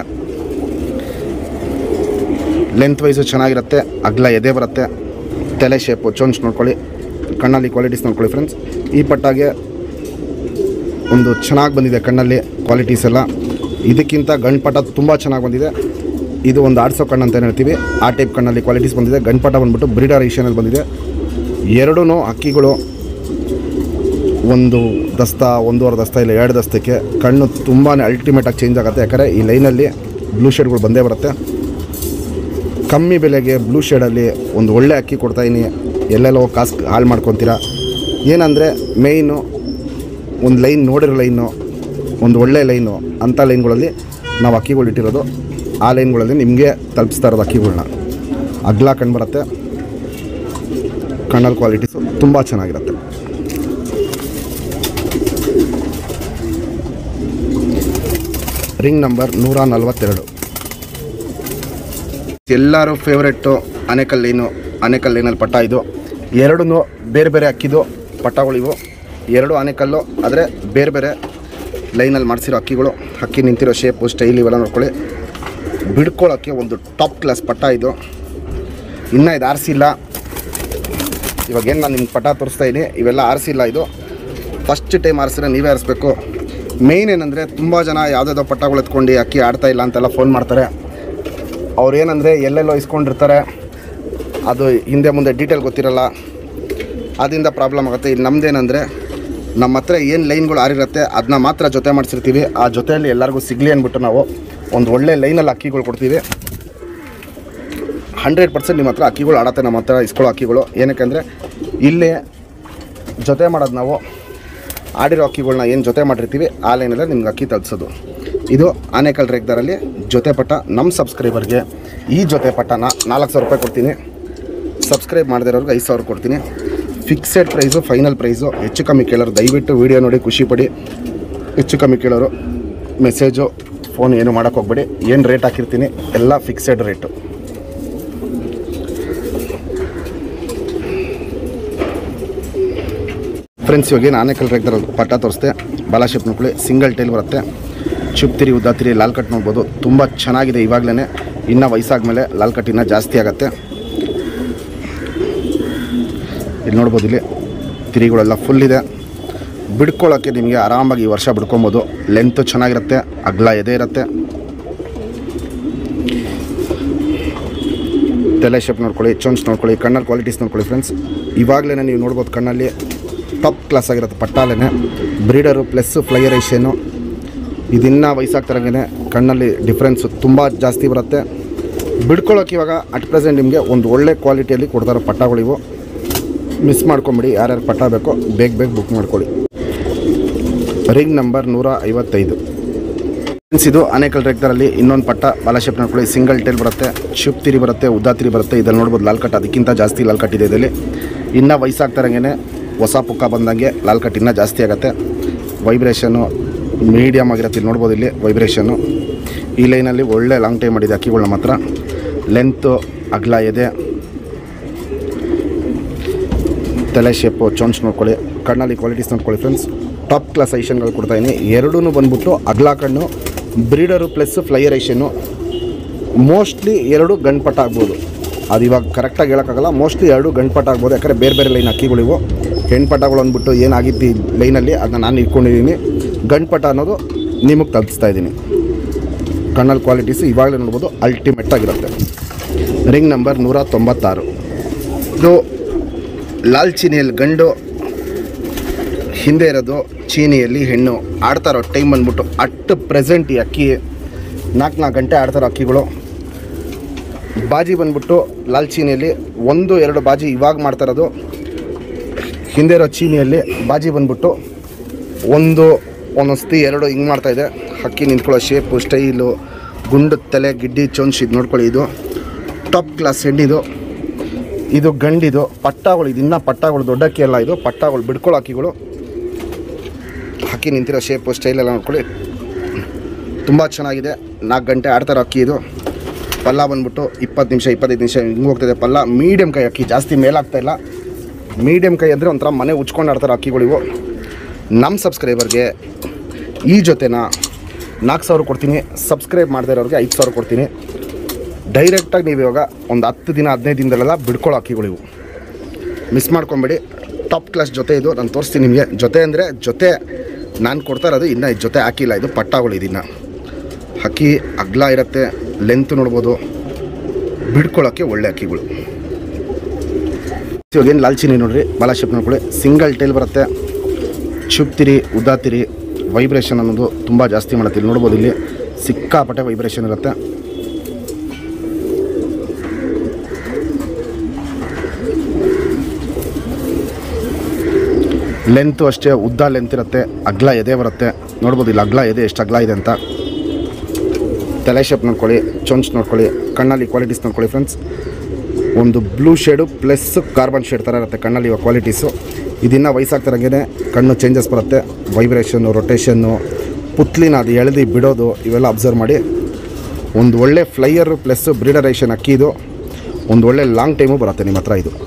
Speaker 1: ಲೆಂತ್ ವೈಸು ಚೆನ್ನಾಗಿರುತ್ತೆ ಅಗ್ಲ ಎದೆ ಬರುತ್ತೆ ತಲೆ ಶೇಪು ಚೊಂಚ್ ನೋಡ್ಕೊಳ್ಳಿ ಕಣ್ಣಲ್ಲಿ ಕ್ವಾಲಿಟೀಸ್ ನೋಡ್ಕೊಳ್ಳಿ ಫ್ರೆಂಡ್ಸ್ ಈ ಪಟ್ಟಾಗೆ ಒಂದು ಚೆನ್ನಾಗಿ ಬಂದಿದೆ ಕಣ್ಣಲ್ಲಿ ಕ್ವಾಲಿಟೀಸ್ ಎಲ್ಲ ಇದಕ್ಕಿಂತ ಗಂಡ್ಪಟ ತುಂಬ ಚೆನ್ನಾಗಿ ಬಂದಿದೆ ಇದು ಒಂದು ಆಡ್ಸೋ ಕಣ್ಣು ಅಂತ ಹೇಳ್ತೀವಿ ಆ ಟೈಪ್ ಕಣ್ಣಲ್ಲಿ ಕ್ವಾಲಿಟೀಸ್ ಬಂದಿದೆ ಗಂಡ್ಪಟ ಬಂದ್ಬಿಟ್ಟು ಬ್ರೀಡರ್ ಏಷನಲ್ಲಿ ಬಂದಿದೆ ಎರಡೂ ಅಕ್ಕಿಗಳು ಒಂದು ದಸ್ತ ಒಂದೂವರೆ ದಸ್ತ ಇಲ್ಲ ಎರಡು ದಸ್ತಕ್ಕೆ ಕಣ್ಣು ತುಂಬಾ ಅಲ್ಟಿಮೇಟಾಗಿ ಚೇಂಜ್ ಆಗುತ್ತೆ ಯಾಕಂದರೆ ಈ ಲೈನಲ್ಲಿ ಬ್ಲೂ ಶೇಡ್ಗಳು ಬಂದೇ ಬರುತ್ತೆ ಕಮ್ಮಿ ಬೆಲೆಗೆ ಬ್ಲೂ ಶೇಡಲ್ಲಿ ಒಂದು ಒಳ್ಳೆ ಅಕ್ಕಿ ಕೊಡ್ತಾಯಿನಿ ಎಲ್ಲೆಲ್ಲೋ ಕಾಸು ಹಾಳು ಮಾಡ್ಕೊತೀರಾ ಏನಂದರೆ ಮೇಯ್ನು ಒಂದು ಲೈನ್ ನೋಡಿರೋ ಲೈನು ಒಂದು ಒಳ್ಳೆ ಲೈನು ಅಂಥ ಲೈನ್ಗಳಲ್ಲಿ ನಾವು ಅಕ್ಕಿಗಳು ಇಟ್ಟಿರೋದು ಆ ಲೈನ್ಗಳಲ್ಲಿ ನಿಮಗೆ ತಲುಪಿಸ್ತಾ ಇರೋದು ಅಕ್ಕಿಗಳ್ನ ಅಗ್ಲ ಕಣ್ಣು ಬರುತ್ತೆ ಕಣ್ಣಲ್ಲಿ ಕ್ವಾಲಿಟೀಸು ತುಂಬ ಚೆನ್ನಾಗಿರುತ್ತೆ ರಿಂಗ್ ನಂಬರ್ ನೂರ ನಲವತ್ತೆರಡು ಎಲ್ಲರೂ ಫೇವ್ರೆಟ್ಟು ಆನೆಕಲ್ ಲೈನು ಆನೆಕಲ್ ಲೈನಲ್ಲಿ ಪಟ್ಟ ಇದು ಎರಡೂ ಬೇರೆ ಬೇರೆ ಅಕ್ಕಿದು ಪಟ್ಟಗಳಿವು ಎರಡು ಆನೆಕಲ್ಲು ಆದರೆ ಬೇರೆ ಬೇರೆ ಲೈನಲ್ಲಿ ಮಾಡಿಸಿರೋ ಅಕ್ಕಿಗಳು ಅಕ್ಕಿ ನಿಂತಿರೋ ಶೇಪು ಸ್ಟೈಲ್ ಇವೆಲ್ಲ ನೋಡ್ಕೊಳ್ಳಿ ಬಿಡ್ಕೊಳ್ಳೋಕ್ಕೆ ಒಂದು ಟಾಪ್ ಕ್ಲಾಸ್ ಪಟ್ಟ ಇದು ಇನ್ನೂ ಇದು ಆರಿಸಿಲ್ಲ ಇವಾಗೇನು ನಾನು ನಿಮ್ಗೆ ಪಟ ತೋರಿಸ್ತಾ ಇದ್ದೀನಿ ಇವೆಲ್ಲ ಆರಿಸಿಲ್ಲ ಇದು ಫಸ್ಟ್ ಟೈಮ್ ಆರಿಸಿದ್ರೆ ನೀವೇ ಆರಿಸ್ಬೇಕು ಮೇಯ್ನ್ ಏನಂದರೆ ತುಂಬ ಜನ ಯಾವುದಾದೋ ಪಟ್ಟಗಳು ಎತ್ಕೊಂಡು ಅಕ್ಕಿ ಆಡ್ತಾ ಇಲ್ಲ ಅಂತೆಲ್ಲ ಫೋನ್ ಮಾಡ್ತಾರೆ ಅವ್ರು ಏನಂದರೆ ಎಲ್ಲೆಲ್ಲೋ ಇಸ್ಕೊಂಡಿರ್ತಾರೆ ಅದು ಹಿಂದೆ ಮುಂದೆ ಡೀಟೇಲ್ ಗೊತ್ತಿರಲ್ಲ ಅದರಿಂದ ಪ್ರಾಬ್ಲಮ್ ಆಗುತ್ತೆ ಇಲ್ಲಿ ನಮ್ದೇನಂದರೆ ನಮ್ಮ ಹತ್ರ ಏನು ಲೈನ್ಗಳು ಆರಿರುತ್ತೆ ಅದನ್ನ ಮಾತ್ರ ಜೊತೆ ಮಾಡಿಸಿರ್ತೀವಿ ಆ ಜೊತೆಯಲ್ಲಿ ಎಲ್ಲರಿಗೂ ಸಿಗಲಿ ಅಂದ್ಬಿಟ್ಟು ನಾವು ಒಂದು ಒಳ್ಳೆ ಲೈನಲ್ಲಿ ಅಕ್ಕಿಗಳು ಕೊಡ್ತೀವಿ ಹಂಡ್ರೆಡ್ ಪರ್ಸೆಂಟ್ ನಿಮ್ಮ ಹತ್ರ ಅಕ್ಕಿಗಳು ಆಡತ್ತೆ ನಮ್ಮ ಹತ್ರ ಇಸ್ಕೊಳ್ಳೋ ಅಕ್ಕಿಗಳು ಏನಕ್ಕೆ ಇಲ್ಲೇ ಜೊತೆ ಮಾಡೋದು ನಾವು ಆಡಿರೋ ಅಕ್ಕಿಗಳ್ನ ಏನು ಜೊತೆ ಮಾಡಿರ್ತೀವಿ ಆ ಲೈನಲ್ಲೇ ನಿಮ್ಗೆ ಅಕ್ಕಿ ತಲುಪಿಸೋದು ಇದು ಆನೇಕಲ್ ರೇಗ್ದಾರಲ್ಲಿ ಜೊತೆ ಪಟ್ಟ ನಮ್ಮ ಸಬ್ಸ್ಕ್ರೈಬರ್ಗೆ ಈ ಜೊತೆ ಪಟ್ಟನ ನಾಲ್ಕು ಸಾವಿರ ರೂಪಾಯಿ ಕೊಡ್ತೀನಿ ಸಬ್ಸ್ಕ್ರೈಬ್ ಮಾಡದಿರೋರ್ಗೆ ಐದು ಸಾವಿರ ಕೊಡ್ತೀನಿ ಫಿಕ್ಸೆಡ್ ಪ್ರೈಸು ಫೈನಲ್ ಪ್ರೈಸು ಹೆಚ್ಚು ಕಮ್ಮಿ ಕೇಳೋರು ದಯವಿಟ್ಟು ವೀಡಿಯೋ ನೋಡಿ ಖುಷಿ ಪಡಿ ಹೆಚ್ಚು ಕಮ್ಮಿ ಕೇಳೋರು ಮೆಸೇಜು ಫೋನ್ ಏನು ಮಾಡೋಕ್ಕೆ ಹೋಗ್ಬೇಡಿ ಏನು ರೇಟ್ ಹಾಕಿರ್ತೀನಿ ಎಲ್ಲ ಫಿಕ್ಸೆಡ್ ರೇಟು ಫ್ರೆಂಡ್ಸ್ ಇವಾಗ ಏನು ಆನೆಕಲ್ ರೇಗ್ದಾರ ಪಟ್ಟ ತೋರಿಸ್ತೆ ಬಾಲ ಶೇಪ್ ನೋಡ್ಕೊಳ್ಳಿ ಸಿಂಗಲ್ ಟೈಲ್ ಬರುತ್ತೆ ಚುಪ್ತಿರಿ ಉದ್ದಾತಿರಿ ಲಾಲ್ ಕಟ್ ನೋಡ್ಬೋದು ತುಂಬ ಚೆನ್ನಾಗಿದೆ ಇವಾಗಲೇ ಇನ್ನೂ ವಯಸ್ಸಾದ್ಮೇಲೆ ಲಾಲ್ ಕಟ್ ಇನ್ನೂ ಜಾಸ್ತಿ ಆಗುತ್ತೆ ಇಲ್ಲಿ ನೋಡ್ಬೋದು ಇಲ್ಲಿ ತಿರಿಗಳೆಲ್ಲ ಫುಲ್ ಇದೆ ಬಿಡ್ಕೊಳ್ಳೋಕ್ಕೆ ನಿಮಗೆ ಆರಾಮಾಗಿ ಈ ವರ್ಷ ಬಿಡ್ಕೊಬೋದು ಲೆಂತ್ ಚೆನ್ನಾಗಿರುತ್ತೆ ಅಗ್ಲ ಎದೆ ಇರುತ್ತೆ ತಲೆ ಶೇಪ್ ನೋಡ್ಕೊಳ್ಳಿ ಚೊಂಚ್ ನೋಡ್ಕೊಳ್ಳಿ ಕಣ್ಣಲ್ಲಿ ಕ್ವಾಲಿಟೀಸ್ ನೋಡ್ಕೊಳ್ಳಿ ಫ್ರೆಂಡ್ಸ್ ಇವಾಗಲೇ ನೀವು ನೋಡ್ಬೋದು ಕಣ್ಣಲ್ಲಿ ಟಾಪ್ ಕ್ಲಾಸ್ ಆಗಿರುತ್ತೆ ಪಟ್ಟಾಲೇನೆ ಬ್ರೀಡರು ಪ್ಲಸ್ ಫ್ಲೈಯರೇಷನು ಇದಿನ್ನೂ ವಯಸ್ಸಾಗ್ತಾರಂಗೆ ಕಣ್ಣಲ್ಲಿ ಡಿಫ್ರೆನ್ಸು ತುಂಬ ಜಾಸ್ತಿ ಬರುತ್ತೆ ಬಿಡ್ಕೊಳ್ಳೋಕೆ ಇವಾಗ ಅಟ್ ಪ್ರೆಸೆಂಟ್ ನಿಮಗೆ ಒಂದು ಒಳ್ಳೆ ಕ್ವಾಲಿಟಿಯಲ್ಲಿ ಕೊಡ್ತಾರೆ ಪಟ್ಟಗಳಿವು ಮಿಸ್ ಮಾಡ್ಕೊಂಬಿಡಿ ಯಾರ್ಯಾರು ಪಟ್ಟ ಬೇಕೋ ಬೇಗ ಬೇಗ ಬುಕ್ ಮಾಡ್ಕೊಳ್ಳಿ ರಿಂಗ್ ನಂಬರ್ ನೂರ ಐವತ್ತೈದು ಫ್ರೆಂಡ್ಸ್ ಇದು ಅನೇಕಲ್ ರೆಕ್ದರಲ್ಲಿ ಇನ್ನೊಂದು ಪಟ್ಟ ಬಾಲಶೇಪ್ ನೋಡ್ಕೊಳ್ಳಿ ಸಿಂಗಲ್ ಟೇಲ್ ಬರುತ್ತೆ ಶುಪ್ ತಿರಿ ಬರುತ್ತೆ ಉದ್ದಾ ತಿರಿ ಬರುತ್ತೆ ಇದನ್ನು ನೋಡ್ಬೋದು ಲಾಲ್ ಕಟ್ ಅದಕ್ಕಿಂತ ಜಾಸ್ತಿ ಲಾಲ್ ಕಟ್ ಇದೆ ಇದರಲ್ಲಿ ಇನ್ನೂ ವಯಸ್ಸಾಗ್ತಾರಂಗೆ ಹೊಸ ಪುಕ್ಕ ಬಂದಂಗೆ ಲಾಲ್ ಕಟ್ ಇನ್ನೂ ಜಾಸ್ತಿ ಆಗುತ್ತೆ ವೈಬ್ರೇಷನು ಮೀಡಿಯಮ್ ಆಗಿರುತ್ತೆ ಇಲ್ಲಿ ನೋಡ್ಬೋದು ಇಲ್ಲಿ ವೈಬ್ರೇಷನ್ನು ಈ ಲೈನಲ್ಲಿ ಒಳ್ಳೆ ಲಾಂಗ್ ಟೈಮ್ ಮಾಡಿದೆ ಅಕ್ಕಿಗಳು ನಮ್ಮ ಹತ್ರ ಲೆಂತು ಅಗ್ಲ ಎದೆ ತಲೆ ಶೇಪು ಚೊಂಚ್ ನೋಡ್ಕೊಳ್ಳಿ ಕಣ್ಣಲ್ಲಿ ಕ್ವಾಲಿಟೀಸ್ ನೋಡ್ಕೊಳ್ಳಿ ಫ್ರೆಂಡ್ಸ್ ಟಾಪ್ ಕ್ಲಾಸ್ ಐಷನ್ಗಳು ಕೊಡ್ತಾಯಿನಿ ಎರಡೂ ಬಂದ್ಬಿಟ್ಟು ಅಗ್ಲ ಕಣ್ಣು ಬ್ರೀಡರು ಪ್ಲಸ್ ಫ್ಲೈಯರ್ ಐಷನ್ನು ಮೋಸ್ಟ್ಲಿ ಎರಡು ಗಂಡ್ಪಟ ಆಗ್ಬೋದು ಅದು ಇವಾಗ ಕರೆಕ್ಟಾಗಿ ಹೇಳೋಕ್ಕಾಗಲ್ಲ ಮೋಸ್ಟ್ಲಿ ಎರಡು ಗಂಡ್ಪಟ ಆಗ್ಬೋದು ಯಾಕಂದರೆ ಬೇರೆ ಬೇರೆ ಲೈನ್ ಅಕ್ಕಿಗಳಿವು ಹೆಣ್ಪಟಗಳು ಅಂದ್ಬಿಟ್ಟು ಏನಾಗಿದ್ದು ಈ ಲೈನಲ್ಲಿ ಅದನ್ನ ನಾನು ಇಟ್ಕೊಂಡಿದ್ದೀನಿ ಗಂಡ್ಪಟ ಅನ್ನೋದು ನಿಮಗೆ ತಲುಪಿಸ್ತಾ ಇದ್ದೀನಿ ಕಣ್ಣಲ್ಲಿ ಕ್ವಾಲಿಟೀಸು ಇವಾಗಲೇ ನೋಡ್ಬೋದು ಅಲ್ಟಿಮೇಟ್ ಆಗಿರುತ್ತೆ ರಿಂಗ್ ನಂಬರ್ ನೂರ ತೊಂಬತ್ತಾರು ಇದು ಲಾಲ್ ಚೀನಿಯಲ್ಲಿ ಗಂಡು ಹಿಂದೆ ಇರೋದು ಚೀನಿಯಲ್ಲಿ ಹೆಣ್ಣು ಆಡ್ತಾ ಇರೋ ಟೈಮ್ ಬಂದ್ಬಿಟ್ಟು ಅಟ್ ಪ್ರೆಸೆಂಟ್ ಈ ಅಕ್ಕಿ ನಾಲ್ಕು ನಾಲ್ಕು ಗಂಟೆ ಆಡ್ತಾರೋ ಅಕ್ಕಿಗಳು ಬಾಜಿ ಬಂದ್ಬಿಟ್ಟು ಲಾಲ್ ಚೀನಿಯಲ್ಲಿ ಒಂದು ಎರಡು ಬಾಜಿ ಇವಾಗ ಮಾಡ್ತಾ ಇರೋದು ಹಿಂದೆ ಇರೋ ಚೀನಿಯಲ್ಲಿ ಬಾಜಿ ಬಂದ್ಬಿಟ್ಟು ಒಂದು ಒಂದೊಂದು ಸತಿ ಎರಡು ಹಿಂಗೆ ಮಾಡ್ತಾ ಇದೆ ಹಕ್ಕಿ ನಿಂತ್ಕೊಳ್ಳೋ ಶೇಪು ಸ್ಟೈಲು ಗುಂಡು ತಲೆ ಗಿಡ್ಡಿ ಚೊಂಚ್ ಇದು ನೋಡ್ಕೊಳ್ಳಿ ಇದು ಟಾಪ್ ಕ್ಲಾಸ್ ಹೆಣ್ಣಿದು ಇದು ಗಂಡಿದು ಪಟ್ಟಾಗಳು ಇದು ಇನ್ನೂ ಪಟ್ಟಾಗಳು ದೊಡ್ಡ ಅಕ್ಕಿ ಅಲ್ಲ ಇದು ಪಟ್ಟಾಗಳು ಬಿಡ್ಕೊಳ್ಳೋ ಅಕ್ಕಿಗಳು ಹಕ್ಕಿ ನಿಂತಿರೋ ಶೇಪು ಸ್ಟೈಲ್ ಎಲ್ಲ ನೋಡ್ಕೊಳ್ಳಿ ತುಂಬ ಚೆನ್ನಾಗಿದೆ ನಾಲ್ಕು ಗಂಟೆ ಆಡ್ತಾರೋ ಅಕ್ಕಿ ಇದು ಪಲ್ಲ ಬಂದ್ಬಿಟ್ಟು ಇಪ್ಪತ್ತು ನಿಮಿಷ ಇಪ್ಪತ್ತೈದು ನಿಮಿಷ ಹಿಂಗೆ ಹೋಗ್ತದೆ ಪಲ್ಲ ಮೀಡಿಯಮ್ ಕೈ ಅಕ್ಕಿ ಜಾಸ್ತಿ ಮೇಲಾಗ್ತಾ ಇಲ್ಲ ಮೀಡಿಯಮ್ ಕೈ ಅಂದರೆ ಒಂಥರ ಮನೆ ಉಚ್ಕೊಂಡು ಆಡ್ತಾರೆ ಅಕ್ಕಿಗಳಿವು ನಮ್ಮ ಸಬ್ಸ್ಕ್ರೈಬರ್ಗೆ ಈ ಜೊತೆನ ನಾಲ್ಕು ಸಾವಿರ ಕೊಡ್ತೀನಿ ಸಬ್ಸ್ಕ್ರೈಬ್ ಮಾಡದೇ ಇರೋರಿಗೆ ಐದು ಸಾವಿರ ಕೊಡ್ತೀನಿ ಡೈರೆಕ್ಟಾಗಿ ನೀವು ಇವಾಗ ಒಂದು ಹತ್ತು ದಿನ ಹದಿನೈದು ದಿನದಲ್ಲೆಲ್ಲ ಬಿಡ್ಕೊಳ್ಳೋ ಅಕ್ಕಿಗಳಿವು ಮಿಸ್ ಮಾಡ್ಕೊಬೇಡಿ ಟಾಪ್ ಕ್ಲಾಸ್ ಜೊತೆ ಇದು ನಾನು ತೋರಿಸ್ತೀನಿ ನಿಮಗೆ ಜೊತೆ ಅಂದರೆ ಜೊತೆ ನಾನು ಕೊಡ್ತಾ ಇರೋದು ಇನ್ನೂ ಇದು ಜೊತೆ ಹಾಕಿಲ್ಲ ಇದು ಪಟ್ಟಾಗಳು ಇದನ್ನು ಹಕ್ಕಿ ಅಗ್ಲ ಇರುತ್ತೆ ಲೆಂತ್ ನೋಡ್ಬೋದು ಬಿಡ್ಕೊಳ್ಳೋಕ್ಕೆ ಒಳ್ಳೆ ಅಕ್ಕಿಗಳು ಇವಾಗ ಏನು ಲಾಲ್ಚಿನಿ ನೋಡ್ರಿ ಬಾಲ ಶೇಪ್ ನೋಡ್ಕೊಳ್ಳಿ ಸಿಂಗಲ್ ಟೈಲ್ ಬರುತ್ತೆ ಚುಪ್ತಿರಿ ಉದ್ದಾತಿರಿ ವೈಬ್ರೇಷನ್ ಅನ್ನೋದು ತುಂಬ ಜಾಸ್ತಿ ಮಾಡುತ್ತೆ ಇಲ್ಲಿ ನೋಡ್ಬೋದು ಇಲ್ಲಿ ಸಿಕ್ಕಾಪಟ್ಟೆ ವೈಬ್ರೇಷನ್ ಇರುತ್ತೆ ಲೆಂತು ಅಷ್ಟೇ ಉದ್ದ ಲೆಂತ್ ಇರುತ್ತೆ ಅಗ್ಲ ಎದೆ ಬರುತ್ತೆ ನೋಡ್ಬೋದು ಇಲ್ಲಿ ಅಗ್ಲ ಎದೆ ಎಷ್ಟು ಅಗ್ಲ ಇದೆ ಅಂತ ತಲೆ ಶೇಪ್ ನೋಡ್ಕೊಳ್ಳಿ ಚೊಂಚ್ ನೋಡ್ಕೊಳ್ಳಿ ಕಣ್ಣಲ್ಲಿ ಕ್ವಾಲಿಟೀಸ್ ನೋಡ್ಕೊಳ್ಳಿ ಫ್ರೆಂಡ್ಸ್ ಒಂದು blue shade plus carbon shade ಥರ ಇರುತ್ತೆ ಕಣ್ಣಲ್ಲಿ ಇವಾಗ ಕ್ವಾಲಿಟೀಸು ಇದನ್ನು ವಯಸ್ಸಾಗ್ತಿರಂಗೆ ಕಣ್ಣು ಚೇಂಜಸ್ ಬರುತ್ತೆ ವೈಬ್ರೇಷನ್ನು ರೊಟೇಷನ್ನು ಪುತ್ಲಿನ ಅದು ಎಳೆದು ಬಿಡೋದು ಇವೆಲ್ಲ ಅಬ್ಸರ್ವ್ ಮಾಡಿ ಒಂದು ಒಳ್ಳೆ ಫ್ಲೈಯರು ಪ್ಲಸ್ ಬ್ರೀಡರೇಷನ್ ಅಕ್ಕಿ ಇದು ಒಂದು ಒಳ್ಳೆ ಲಾಂಗ್ ಟೈಮು ಬರುತ್ತೆ ನಿಮ್ಮ ಹತ್ರ ಇದು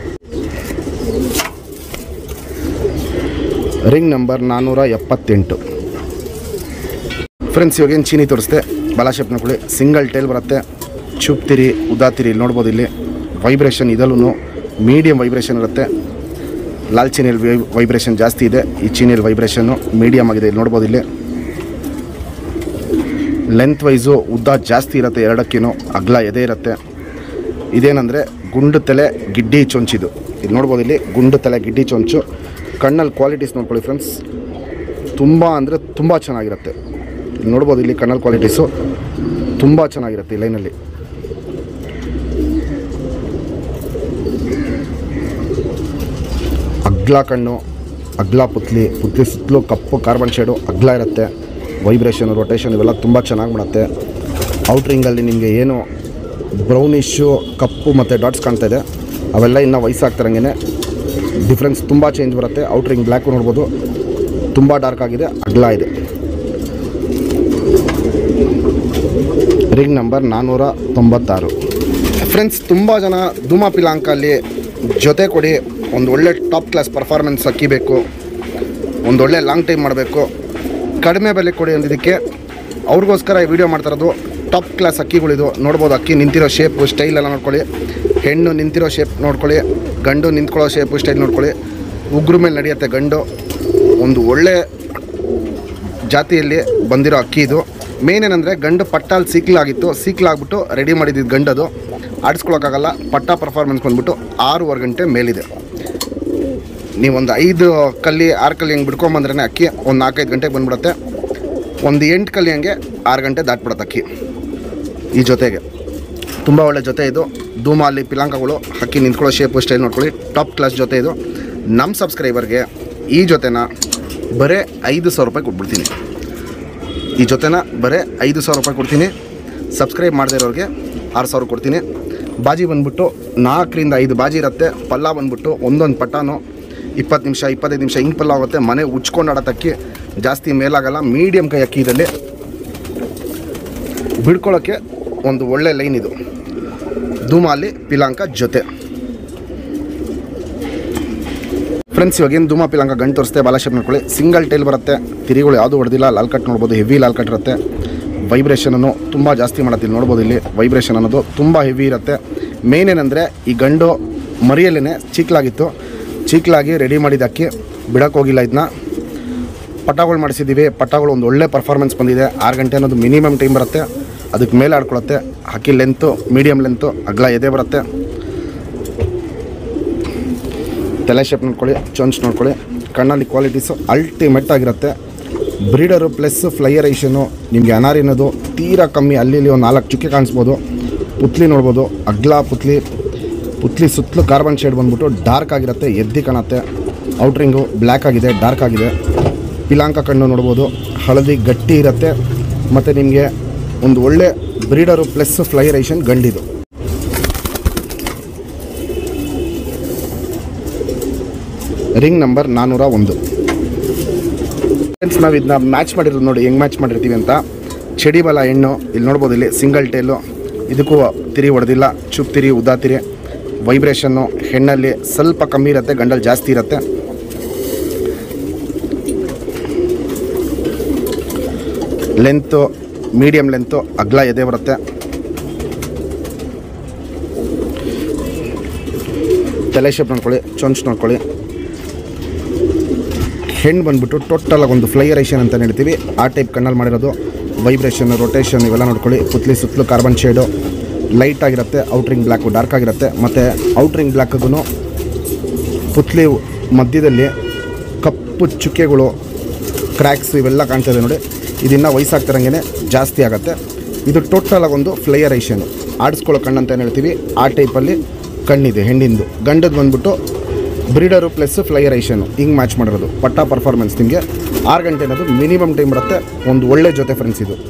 Speaker 1: ರಿಂಗ್ ನಂಬರ್ ನಾನ್ನೂರ ಎಪ್ಪತ್ತೆಂಟು ಫ್ರೆಂಡ್ಸ್ ಇವಾಗ ಏನು ಚೀನಿ ತೋರಿಸ್ದೆ ಬಾಲ ಶೇಪ್ ನೋಡ್ಕೊಳ್ಳಿ ಸಿಂಗಲ್ ಟೈಲ್ ಬರುತ್ತೆ ಚುಪ್ತಿರಿ ಉದಾತಿರಿ ಇಲ್ಲಿ ನೋಡ್ಬೋದು ಇಲ್ಲಿ ವೈಬ್ರೇಷನ್ ಇದಲ್ಲೂ ಮೀಡಿಯಮ್ ವೈಬ್ರೇಷನ್ ಇರುತ್ತೆ ಲಾಲ್ ಚೀನಿಯಲ್ಲಿ ವೈ ವೈಬ್ರೇಷನ್ ಜಾಸ್ತಿ ಇದೆ ಈ ಚೀನಿಯಲ್ಲಿ ವೈಬ್ರೇಷನ್ನು ಮೀಡಿಯಮ್ ಆಗಿದೆ ಇಲ್ಲಿ ನೋಡ್ಬೋದು ಇಲ್ಲಿ ಲೆಂತ್ ವೈಸು ಉದ್ದ ಜಾಸ್ತಿ ಇರುತ್ತೆ ಎರಡಕ್ಕಿನೂ ಅಗ್ಲ ಎದೆ ಇರುತ್ತೆ ಇದೇನಂದರೆ ಗುಂಡು ತಲೆ ಗಿಡ್ಡಿ ಚೊಂಚಿದು ಇಲ್ಲಿ ನೋಡ್ಬೋದು ಇಲ್ಲಿ ಗುಂಡು ತಲೆ ಗಿಡ್ಡಿ ಚೊಂಚು ಕಣ್ಣಲ್ಲಿ ಕ್ವಾಲಿಟೀಸ್ ನೋಡ್ಕೊಳ್ಳಿ ಫ್ರೆಂಡ್ಸ್ ತುಂಬ ಅಂದರೆ ತುಂಬ ಚೆನ್ನಾಗಿರುತ್ತೆ ಇಲ್ಲಿ ನೋಡ್ಬೋದು ಇಲ್ಲಿ ಕಣ್ಣಲ್ಲಿ ಕ್ವಾಲಿಟೀಸು ತುಂಬ ಚೆನ್ನಾಗಿರುತ್ತೆ ಈ ಲೈನಲ್ಲಿ ಅಗ್ಲ ಕಣ್ಣು ಅಗ್ಲ ಪುತ್ಲಿ ಪುತ್ಲಿ ಸುತ್ತಲೂ ಕಪ್ಪು ಕಾರ್ಬನ್ ಶೇಡು ಅಗ್ಲ ಇರುತ್ತೆ ವೈಬ್ರೇಷನ್ ರೊಟೇಷನ್ ಇವೆಲ್ಲ ತುಂಬ ಚೆನ್ನಾಗಿ ಮಾಡುತ್ತೆ ಔಟ್ರಿಂಗಲ್ಲಿ ನಿಮಗೆ ಏನು ಬ್ರೌನಿಶು ಕಪ್ಪು ಮತ್ತು ಡಾಟ್ಸ್ ಕಾಣ್ತಾ ಇದೆ ಅವೆಲ್ಲ ಇನ್ನು ವಯಸ್ಸಾಗ್ತಿರಂಗೆ ಡಿಫ್ರೆನ್ಸ್ ತುಂಬ ಚೇಂಜ್ ಬರುತ್ತೆ ಔಟ್ರಿಂಗ್ ಬ್ಲ್ಯಾಕು ನೋಡ್ಬೋದು ತುಂಬ ಡಾರ್ಕ್ ಆಗಿದೆ ಅಗ್ಲ ಇದೆ ರಿಂಗ್ ನಂಬರ್ ನಾನ್ನೂರ ತೊಂಬತ್ತಾರು ಫ್ರೆಂಡ್ಸ್ ತುಂಬ ಜನ ಧೂಮಾ ಪಿಲಾಂಕಲ್ಲಿ ಜೊತೆ ಕೊಡಿ ಒಂದು ಒಳ್ಳೆ ಟಾಪ್ ಕ್ಲಾಸ್ ಪರ್ಫಾರ್ಮೆನ್ಸ್ ಅಕ್ಕಿ ಬೇಕು ಒಂದು ಒಳ್ಳೆ ಲಾಂಗ್ ಟೈಮ್ ಮಾಡಬೇಕು ಕಡಿಮೆ ಬೆಲೆ ಕೊಡಿ ಅಂದಿದ್ದಕ್ಕೆ ಅವ್ರಿಗೋಸ್ಕರ ಈ ವಿಡಿಯೋ ಮಾಡ್ತಾ ಇರೋದು ಟಾಪ್ ಕ್ಲಾಸ್ ಅಕ್ಕಿಗಳಿದು ನೋಡ್ಬೋದು ಅಕ್ಕಿ ನಿಂತಿರೋ ಶೇಪು ಸ್ಟೈಲ್ ಎಲ್ಲ ನೋಡ್ಕೊಳ್ಳಿ ಹೆಣ್ಣು ನಿಂತಿರೋ ಶೇಪ್ ನೋಡ್ಕೊಳ್ಳಿ ಗಂಡು ನಿಂತ್ಕೊಳ್ಳೋ ಶೇಪು ಸ್ಟೈಲ್ ನೋಡ್ಕೊಳ್ಳಿ ಉಗ್ರ ಮೇಲೆ ನಡೆಯುತ್ತೆ ಗಂಡು ಒಂದು ಒಳ್ಳೆ ಜಾತಿಯಲ್ಲಿ ಬಂದಿರೋ ಅಕ್ಕಿ ಇದು ಮೇನ್ ಏನಂದರೆ ಗಂಡು ಪಟ್ಟಾಲ್ ಸೀಕ್ಲಾಗಿತ್ತು ಸೀಕ್ಲಾಗ್ಬಿಟ್ಟು ರೆಡಿ ಮಾಡಿದ್ದು ಗಂಡದು ಆಡಿಸ್ಕೊಳಕ್ಕಾಗಲ್ಲ ಪಟ್ಟ ಪರ್ಫಾರ್ಮೆನ್ಸ್ ಬಂದ್ಬಿಟ್ಟು ಆರೂವರೆ ಗಂಟೆ ಮೇಲಿದೆ ನೀವೊಂದು ಐದು ಕಲ್ಲಿ ಆರು ಕಲ್ಲಿ ಹಂಗೆ ಬಿಡ್ಕೊಂಬಂದ್ರೆ ಅಕ್ಕಿ ಒಂದು ನಾಲ್ಕೈದು ಗಂಟೆಗೆ ಬಂದ್ಬಿಡುತ್ತೆ ಒಂದು ಎಂಟು ಕಲ್ಲಿ ಹಂಗೆ ಆರು ಗಂಟೆ ದಾಟ್ಬಿಡುತ್ತೆ ಅಕ್ಕಿ ಈ ಜೊತೆಗೆ ತುಂಬ ಒಳ್ಳೆ ಜೊತೆ ಇದು ಧೂಮಾಲಿ ಪಿಲಾಂಕಗಳು ಹಕ್ಕಿ ನಿಂತ್ಕೊಳ್ಳೋ ಶೇಪು ಸ್ಟೈಲ್ ನೋಡ್ಕೊಳ್ಳಿ ಟಾಪ್ ಕ್ಲಾಸ್ ಜೊತೆ ಇದು ನಮ್ಮ ಸಬ್ಸ್ಕ್ರೈಬರ್ಗೆ ಈ ಜೊತೆನ ಬರೀ ಐದು ಸಾವಿರ ರೂಪಾಯಿ ಕೊಟ್ಬಿಡ್ತೀನಿ ಈ ಜೊತೆನ ಬರೀ ಐದು ಸಾವಿರ ರೂಪಾಯಿ ಕೊಡ್ತೀನಿ ಸಬ್ಸ್ಕ್ರೈಬ್ ಮಾಡದೇ ಇರೋರಿಗೆ ಆರು ಸಾವಿರ ಕೊಡ್ತೀನಿ ಬಾಜಿ ಬಂದ್ಬಿಟ್ಟು ನಾಲ್ಕರಿಂದ ಐದು ಬಾಜಿ ಇರುತ್ತೆ ಪಲ್ಲ ಬಂದ್ಬಿಟ್ಟು ಒಂದೊಂದು ಪಟ್ಟಾನು ಇಪ್ಪತ್ತು ನಿಮಿಷ ಇಪ್ಪತ್ತೈದು ನಿಮಿಷ ಹಿಂಗೆ ಪಲ್ಲ ಆಗುತ್ತೆ ಮನೆ ಉಚ್ಕೊಂಡು ಆಡೋದಕ್ಕೆ ಜಾಸ್ತಿ ಮೇಲಾಗಲ್ಲ ಮೀಡಿಯಮ್ ಕೈ ಅಕ್ಕಿ ಇದರಲ್ಲಿ ಬಿಡ್ಕೊಳ್ಳೋಕ್ಕೆ ಒಂದು ಒಳ್ಳೆ ಲೈನ್ ಇದು ಧೂಮಾಲಿ ಪಿಲಾಂಕ ಜೊತೆ ಫ್ರೆಂಡ್ಸ್ ಇವಾಗ ಏನು ಧೂಮ ಪಿಲಾಂಕ ಗಂಟು ತೋರಿಸ್ತೆ ಬಾಲ ಶೇಪ್ ನೋಡ್ಕೊಳ್ಳಿ ಸಿಂಗಲ್ ಟೈಲ್ ಬರುತ್ತೆ ತಿರಿಗಳು ಯಾವುದು ಹೊಡೆದಿಲ್ಲ ಲಾಲ್ ಕಟ್ ನೋಡ್ಬೋದು ಹೆವಿ ಲಾಲ್ ಕಟ್ ಇರುತ್ತೆ ವೈಬ್ರೇಷನನ್ನು ತುಂಬ ಜಾಸ್ತಿ ಮಾಡುತ್ತೆ ಇಲ್ಲಿ ನೋಡ್ಬೋದು ಇಲ್ಲಿ ವೈಬ್ರೇಷನ್ ಅನ್ನೋದು ತುಂಬ ಹೆವಿ ಇರುತ್ತೆ ಮೇನ್ ಏನಂದರೆ ಈ ಗಂಡು ಮರಿಯಲ್ಲೇ ಚೀಕ್ಲಾಗಿತ್ತು ಚೀಕ್ಲಾಗಿ ರೆಡಿ ಮಾಡಿದ ಅಕ್ಕಿ ಬಿಡಕ್ಕೆ ಹೋಗಿಲ್ಲ ಇದನ್ನ ಪಟಾಗಳು ಮಾಡಿಸಿದ್ದೀವಿ ಪಟಾಗಳು ಒಂದು ಒಳ್ಳೆ ಪರ್ಫಾರ್ಮೆನ್ಸ್ ಬಂದಿದೆ ಆರು ಗಂಟೆ ಅನ್ನೋದು ಮಿನಿಮಮ್ ಟೈಮ್ ಬರುತ್ತೆ ಅದಕ್ಕೆ ಮೇಲೆ ಆಡ್ಕೊಳುತ್ತೆ ಹಕ್ಕಿ ಲೆಂತು ಮೀಡಿಯಮ್ ಲೆಂತು ಅಗ್ಲ ಎದೆ ಬರುತ್ತೆ ತಲೆ ಶೇಪ್ ನೋಡ್ಕೊಳ್ಳಿ ಚೊಂಚ್ ನೋಡ್ಕೊಳ್ಳಿ ಕಣ್ಣಲ್ಲಿ ಕ್ವಾಲಿಟೀಸು ಅಲ್ಟಿಮೇಟ್ ಆಗಿರುತ್ತೆ ಬ್ರೀಡರು ಪ್ಲಸ್ ಫ್ಲೈಯರೈಷನು ನಿಮಗೆ ಅನಾರಿ ಅನ್ನೋದು ತೀರಾ ಕಮ್ಮಿ ಅಲ್ಲಿ ಇಲ್ಲಿ ಒಂದು ನಾಲ್ಕು ಚುಕ್ಕೆ ಕಾಣಿಸ್ಬೋದು ಪುತ್ಲಿ ನೋಡ್ಬೋದು ಅಗ್ಲ ಪುತ್ಲಿ ಪುತ್ಲಿ ಸುತ್ತಲೂ ಕಾರ್ಬನ್ ಶೇಡ್ ಬಂದ್ಬಿಟ್ಟು ಡಾರ್ಕ್ ಆಗಿರುತ್ತೆ ಎದ್ದಿ ಕಾಣುತ್ತೆ ಔಟ್ರಿಂಗು ಬ್ಲ್ಯಾಕ್ ಆಗಿದೆ ಡಾರ್ಕ್ ಆಗಿದೆ ಪಿಲಾಂಕ ಕಣ್ಣು ನೋಡ್ಬೋದು ಹಳದಿ ಗಟ್ಟಿ ಇರುತ್ತೆ ಮತ್ತು ನಿಮಗೆ ಒಂದು ಒಳ್ಳೆ ಬ್ರೀಡರು ಪ್ಲಸ್ ಫ್ಲೈರೇಷನ್ ಗಂಡಿದು ರಿಂಗ್ ನಂಬರ್ ನಾನ್ನೂರ ಒಂದು ಫ್ರೆಂಡ್ಸ್ ನಾವು ಇದನ್ನ ಮ್ಯಾಚ್ ಮಾಡಿರೋದು ನೋಡಿ ಹೆಂಗೆ ಮ್ಯಾಚ್ ಮಾಡಿರ್ತೀವಿ ಅಂತ ಚಡಿ ಬಲ ಹೆಣ್ಣು ಇಲ್ಲಿ ನೋಡ್ಬೋದು ಇಲ್ಲಿ ಸಿಂಗಲ್ ಟೇಲು ಇದಕ್ಕೂ ತಿರಿ ಹೊಡೆದಿಲ್ಲ ಚುಪ್ ತಿರಿ ಉದಾ ತಿರಿ ವೈಬ್ರೇಷನ್ನು ಹೆಣ್ಣಲ್ಲಿ ಸ್ವಲ್ಪ ಕಮ್ಮಿ ಇರುತ್ತೆ ಗಂಡಲ್ಲಿ ಜಾಸ್ತಿ ಇರುತ್ತೆ ಲೆಂತು ಮೀಡಿಯಮ್ ಲೆಂತು ಅಗ್ಲ ಎದೆ ಬರುತ್ತೆ ತಲೆ ಶೇಪ್ ನೋಡ್ಕೊಳ್ಳಿ ಚೊಂಚ್ ನೋಡ್ಕೊಳ್ಳಿ ಹೆಣ್ಣು ಬಂದ್ಬಿಟ್ಟು ಟೋಟಲ್ ಒಂದು ಫ್ಲೈಯರೇಷನ್ ಅಂತ ಹೇಳ್ತೀವಿ ಆ ಟೈಪ್ ಕಣ್ಣಲ್ಲಿ ಮಾಡಿರೋದು ವೈಬ್ರೇಷನ್ ರೊಟೇಷನ್ ಇವೆಲ್ಲ ನೋಡ್ಕೊಳ್ಳಿ ಪುತ್ಲಿ ಸುತ್ತಲೂ ಕಾರ್ಬನ್ ಶೇಡು ಲೈಟ್ ಆಗಿರುತ್ತೆ ಔಟ್ರಿಂಗ್ ಬ್ಲ್ಯಾಕು ಡಾರ್ಕ್ ಆಗಿರುತ್ತೆ ಮತ್ತು ಔಟ್ರಿಂಗ್ ಬ್ಲ್ಯಾಕ್ಗೂ ಪುತ್ಲಿ ಮಧ್ಯದಲ್ಲಿ ಕಪ್ಪು ಚುಕ್ಕೆಗಳು ಕ್ರ್ಯಾಕ್ಸ್ ಇವೆಲ್ಲ ಕಾಣ್ತಾ ಇದೆ ನೋಡಿ ಇದನ್ನು ವಯಸ್ಸಾಗ್ತಿರಂಗೆ ಜಾಸ್ತಿ ಆಗುತ್ತೆ ಇದು ಟೋಟಲ್ ಒಂದು ಫ್ಲೈಯರೇಷನ್ ಆಡಿಸ್ಕೊಳ್ಳೋ ಕಣ್ಣು ಅಂತ ಏನು ಹೇಳ್ತೀವಿ ಆ ಟೈಪಲ್ಲಿ ಕಣ್ಣಿದೆ ಹೆಣ್ಣಿಂದು ಗಂಡದ್ದು ಬಂದ್ಬಿಟ್ಟು ಬ್ರೀಡರು ಪ್ಲಸ್ ಫ್ಲೈಯರೇಷನು ಹಿಂಗೆ ಮ್ಯಾಚ್ ಮಾಡಿರೋದು ಪಟ್ಟ ಪರ್ಫಾರ್ಮೆನ್ಸ್ ನಿಮಗೆ ಆರು ಗಂಟೆ ಅನ್ನೋದು ಮಿನಿಮಮ್ ಟೈಮ್ ಬರುತ್ತೆ ಒಂದು ಒಳ್ಳೆ ಜೊತೆ ಫ್ರೆಂಡ್ಸ್ ಇದು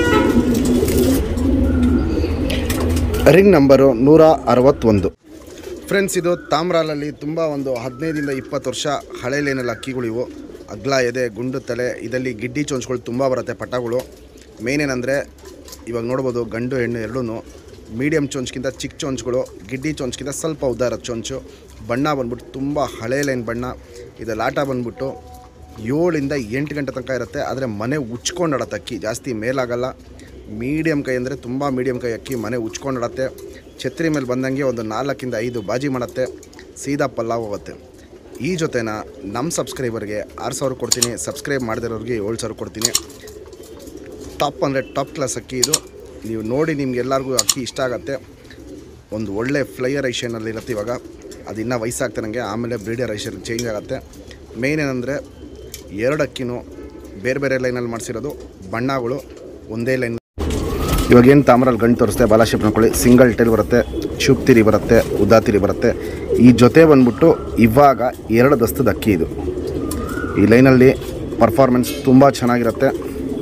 Speaker 1: ರಿಂಗ್ ನಂಬರು ನೂರ ಅರವತ್ತೊಂದು ಫ್ರೆಂಡ್ಸ್ ಇದು ತಾಮ್ರಾಲಲ್ಲಿ ತುಂಬ ಒಂದು ಹದಿನೈದಿಂದ ಇಪ್ಪತ್ತು ವರ್ಷ ಹಳೆ ಲೈನಲ್ಲಿ ಅಕ್ಕಿಗಳಿವು ಅಗ್ಲ ಎದೆ ಗುಂಡು ತಲೆ ಇದರಲ್ಲಿ ಗಿಡ್ಡಿ ಚೊಂಚ್ಗಳು ತುಂಬ ಬರುತ್ತೆ ಪಟ್ಟಗಳು ಮೇನ್ ಏನಂದರೆ ಇವಾಗ ನೋಡ್ಬೋದು ಗಂಡು ಹೆಣ್ಣು ಎರಡೂ ಮೀಡಿಯಮ್ ಚೊಂಚ್ಗಿಂತ ಚಿಕ್ಕ ಚೊಂಚ್ಗಳು ಗಿಡ್ಡಿ ಚೊಂಚ್ಗಿಂತ ಸ್ವಲ್ಪ ಉದ್ದ ಇರೋದು ಚೊಂಚು ಬಣ್ಣ ಬಂದ್ಬಿಟ್ಟು ತುಂಬ ಹಳೆ ಲೈನ್ ಬಣ್ಣ ಇದು ಲಾಟ ಬಂದ್ಬಿಟ್ಟು ಏಳಿಂದ ಎಂಟು ಗಂಟೆ ತನಕ ಇರುತ್ತೆ ಆದರೆ ಮನೆ ಉಚ್ಕೊಂಡಾಡತ್ತೆ ಅಕ್ಕಿ ಜಾಸ್ತಿ ಮೇಲಾಗಲ್ಲ ಮೀಡಿಯಮ್ ಕೈ ಅಂದರೆ ತುಂಬ ಮೀಡಿಯಮ್ ಕೈ ಅಕ್ಕಿ ಮನೆ ಉಚ್ಕೊಂಡಾಡತ್ತೆ ಛತ್ರಿ ಮೇಲೆ ಬಂದಂಗೆ ಒಂದು ನಾಲ್ಕಿಂದ ಐದು ಬಾಜಿ ಮಾಡುತ್ತೆ ಸೀದಾ ಪಲ್ಲಾವ್ ಹೋಗುತ್ತೆ ಈ ಜೊತೆನ ನಮ್ಮ ಸಬ್ಸ್ಕ್ರೈಬರ್ಗೆ ಆರು ಸಾವಿರ ಕೊಡ್ತೀನಿ ಸಬ್ಸ್ಕ್ರೈಬ್ ಮಾಡದಿರೋರಿಗೆ ಏಳು ಸಾವಿರ ಕೊಡ್ತೀನಿ ಟಾಪ್ ಅಂದರೆ ಟಾಪ್ ಕ್ಲಾಸ್ ಅಕ್ಕಿ ಇದು ನೀವು ನೋಡಿ ನಿಮ್ಗೆ ಎಲ್ಲರಿಗೂ ಅಕ್ಕಿ ಇಷ್ಟ ಆಗುತ್ತೆ ಒಂದು ಒಳ್ಳೆ ಫ್ಲೈಯರ್ ಐಷನಲ್ಲಿ ಇರುತ್ತೆ ಇವಾಗ ಅದು ಇನ್ನೂ ವಯಸ್ಸಾಗ್ತಾ ನನಗೆ ಆಮೇಲೆ ಬ್ರೀಡರ್ ಐಷನ್ ಚೇಂಜ್ ಆಗುತ್ತೆ ಮೇನ್ ಏನಂದರೆ ಎರಡು ಅಕ್ಕಿನೂ ಬೇರೆ ಬೇರೆ ಲೈನಲ್ಲಿ ಮಾಡಿಸಿರೋದು ಬಣ್ಣಗಳು ಒಂದೇ ಲೈನ್ ಇವಾಗ ಏನು ತಾಮ್ರಲ್ಲಿ ಗಂಟು ತೋರಿಸ್ತೆ ಬಾಲಾಶೇಪ್ ನೋಡ್ಕೊಳ್ಳಿ ಸಿಂಗಲ್ ಟೈಲ್ ಬರುತ್ತೆ ಶುಪ್ ತಿರಿ ಬರುತ್ತೆ ಉದಾ ತಿರಿ ಬರುತ್ತೆ ಈ ಜೊತೆ ಬಂದ್ಬಿಟ್ಟು ಇವಾಗ ಎರಡು ದಸ್ತದ ಅಕ್ಕಿ ಇದು ಈ ಲೈನಲ್ಲಿ ಪರ್ಫಾರ್ಮೆನ್ಸ್ ತುಂಬ ಚೆನ್ನಾಗಿರುತ್ತೆ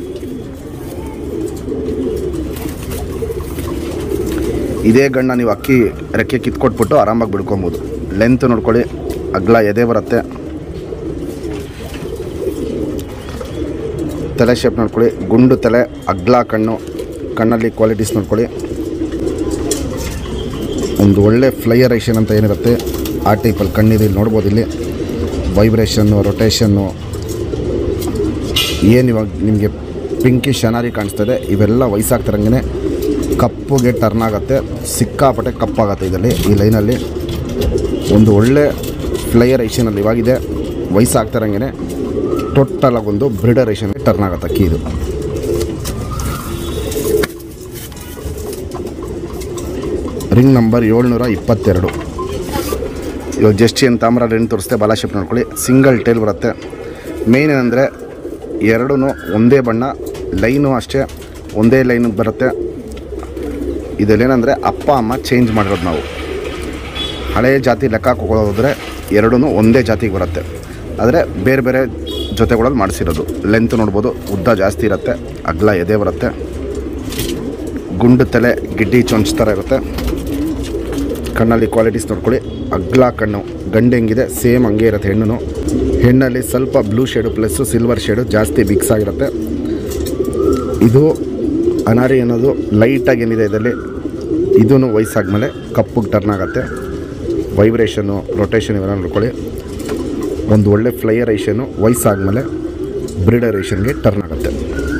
Speaker 1: ಇದೇ ಗಣ್ಣ ನೀವು ಅಕ್ಕಿ ರೆಕ್ಕೆ ಕಿತ್ಕೊಟ್ಬಿಟ್ಟು ಆರಾಮಾಗಿ ಬಿಡ್ಕೊಬೋದು ಲೆಂತ್ ನೋಡ್ಕೊಳ್ಳಿ ಅಗ್ಲ ಎದೆ ಬರುತ್ತೆ ತಲೆ ಶೇಪ್ ನೋಡ್ಕೊಳ್ಳಿ ಗುಂಡು ತಲೆ ಅಗ್ಲ ಕಣ್ಣು ಕಣ್ಣಲ್ಲಿ ಕ್ವಾಲಿಟೀಸ್ ನೋಡ್ಕೊಳ್ಳಿ ಒಂದು ಒಳ್ಳೆ ಫ್ಲೈಯರೇಷನ್ ಅಂತ ಏನಿರುತ್ತೆ ಆ ಟೈಪಲ್ಲಿ ಕಣ್ಣಿದೆ ಇಲ್ಲಿ ನೋಡ್ಬೋದು ಇಲ್ಲಿ ವೈಬ್ರೇಷನ್ನು ರೊಟೇಷನ್ನು ಏನು ಇವಾಗ ನಿಮಗೆ ಪಿಂಕಿ ಶನಾರಿ ಕಾಣಿಸ್ತದೆ ಇವೆಲ್ಲ ವಯಸ್ಸಾಗ್ತಿರಂಗೆ ಕಪ್ಪುಗೆ ಟರ್ನ್ ಆಗುತ್ತೆ ಸಿಕ್ಕಾಪಟ್ಟೆ ಕಪ್ಪಾಗತ್ತೆ ಇದರಲ್ಲಿ ಈ ಲೈನಲ್ಲಿ ಒಂದು ಒಳ್ಳೆ ಫ್ಲೈಯರೇಷನಲ್ಲಿ ಇವಾಗಿದೆ ವಯಸ್ಸಾಗ್ತಿರಂಗೆ ಟೋಟಲ್ ಒಂದು ಬ್ರಿಡರೇಷನ್ಗೆ ಟರ್ನ್ ಆಗುತ್ತೆ ಅಕ್ಕಿ ಇದು ರಿಂಗ್ ನಂಬರ್ ಏಳ್ನೂರ ಇಪ್ಪತ್ತೆರಡು ಇವಾಗ ಜಸ್ಟ್ ಏನು ತಾಮ್ರ ರೆಂಟ್ ತೋರಿಸ್ತೆ ಬಾಲಾಶೇಪ್ ನೋಡ್ಕೊಳ್ಳಿ ಸಿಂಗಲ್ ಟೈಲ್ ಬರುತ್ತೆ ಮೇನ್ ಏನಂದರೆ ಎರಡೂ ಒಂದೇ ಬಣ್ಣ ಲೈನು ಅಷ್ಟೇ ಒಂದೇ ಲೈನ್ ಬರುತ್ತೆ ಇದಲ್ಲೇನೆಂದರೆ ಅಪ್ಪ ಅಮ್ಮ ಚೇಂಜ್ ಮಾಡಿರೋದು ನಾವು ಹಳೆಯ ಜಾತಿ ಲೆಕ್ಕ ಹೋದ್ರೆ ಎರಡೂ ಒಂದೇ ಜಾತಿಗೆ ಬರುತ್ತೆ ಆದರೆ ಬೇರೆ ಬೇರೆ ಜೊತೆಗಳಲ್ಲಿ ಮಾಡಿಸಿರೋದು ಲೆಂತ್ ನೋಡ್ಬೋದು ಉದ್ದ ಜಾಸ್ತಿ ಇರುತ್ತೆ ಅಗ್ಲ ಎದೆ ಬರುತ್ತೆ ಗುಂಡು ತಲೆ ಗಿಡ್ಡಿ ಚೊಂಚ್ ಥರ ಇರುತ್ತೆ ಕಣ್ಣಲ್ಲಿ ಕ್ವಾಲಿಟೀಸ್ ನೋಡ್ಕೊಳ್ಳಿ ಅಗ್ಲ ಕಣ್ಣು ಗಂಡು ಹೆಂಗಿದೆ ಸೇಮ್ ಹಂಗೆ ಇರುತ್ತೆ ಹೆಣ್ಣು ಹೆಣ್ಣಲ್ಲಿ ಸ್ವಲ್ಪ blue shade plus silver shade ಜಾಸ್ತಿ ಮಿಕ್ಸ್ ಆಗಿರುತ್ತೆ ಇದು ಅನಾರಿ ಅನ್ನೋದು ಲೈಟಾಗಿ ಏನಿದೆ ಇದರಲ್ಲಿ ಇದೂ ವಯಸ್ಸಾದ್ಮೇಲೆ ಕಪ್ಪಗೆ ಟರ್ನ್ ಆಗುತ್ತೆ ವೈಬ್ರೇಷನ್ನು ರೊಟೇಷನ್ ಇವೆಲ್ಲ ನೋಡ್ಕೊಳ್ಳಿ ಒಂದು ಒಳ್ಳೆ ಫ್ಲೈಯರೇಷನು ವಯಸ್ಸಾದ್ಮೇಲೆ ಬ್ರಿಡರೇಷನ್ಗೆ ಟರ್ನ್ ಆಗುತ್ತೆ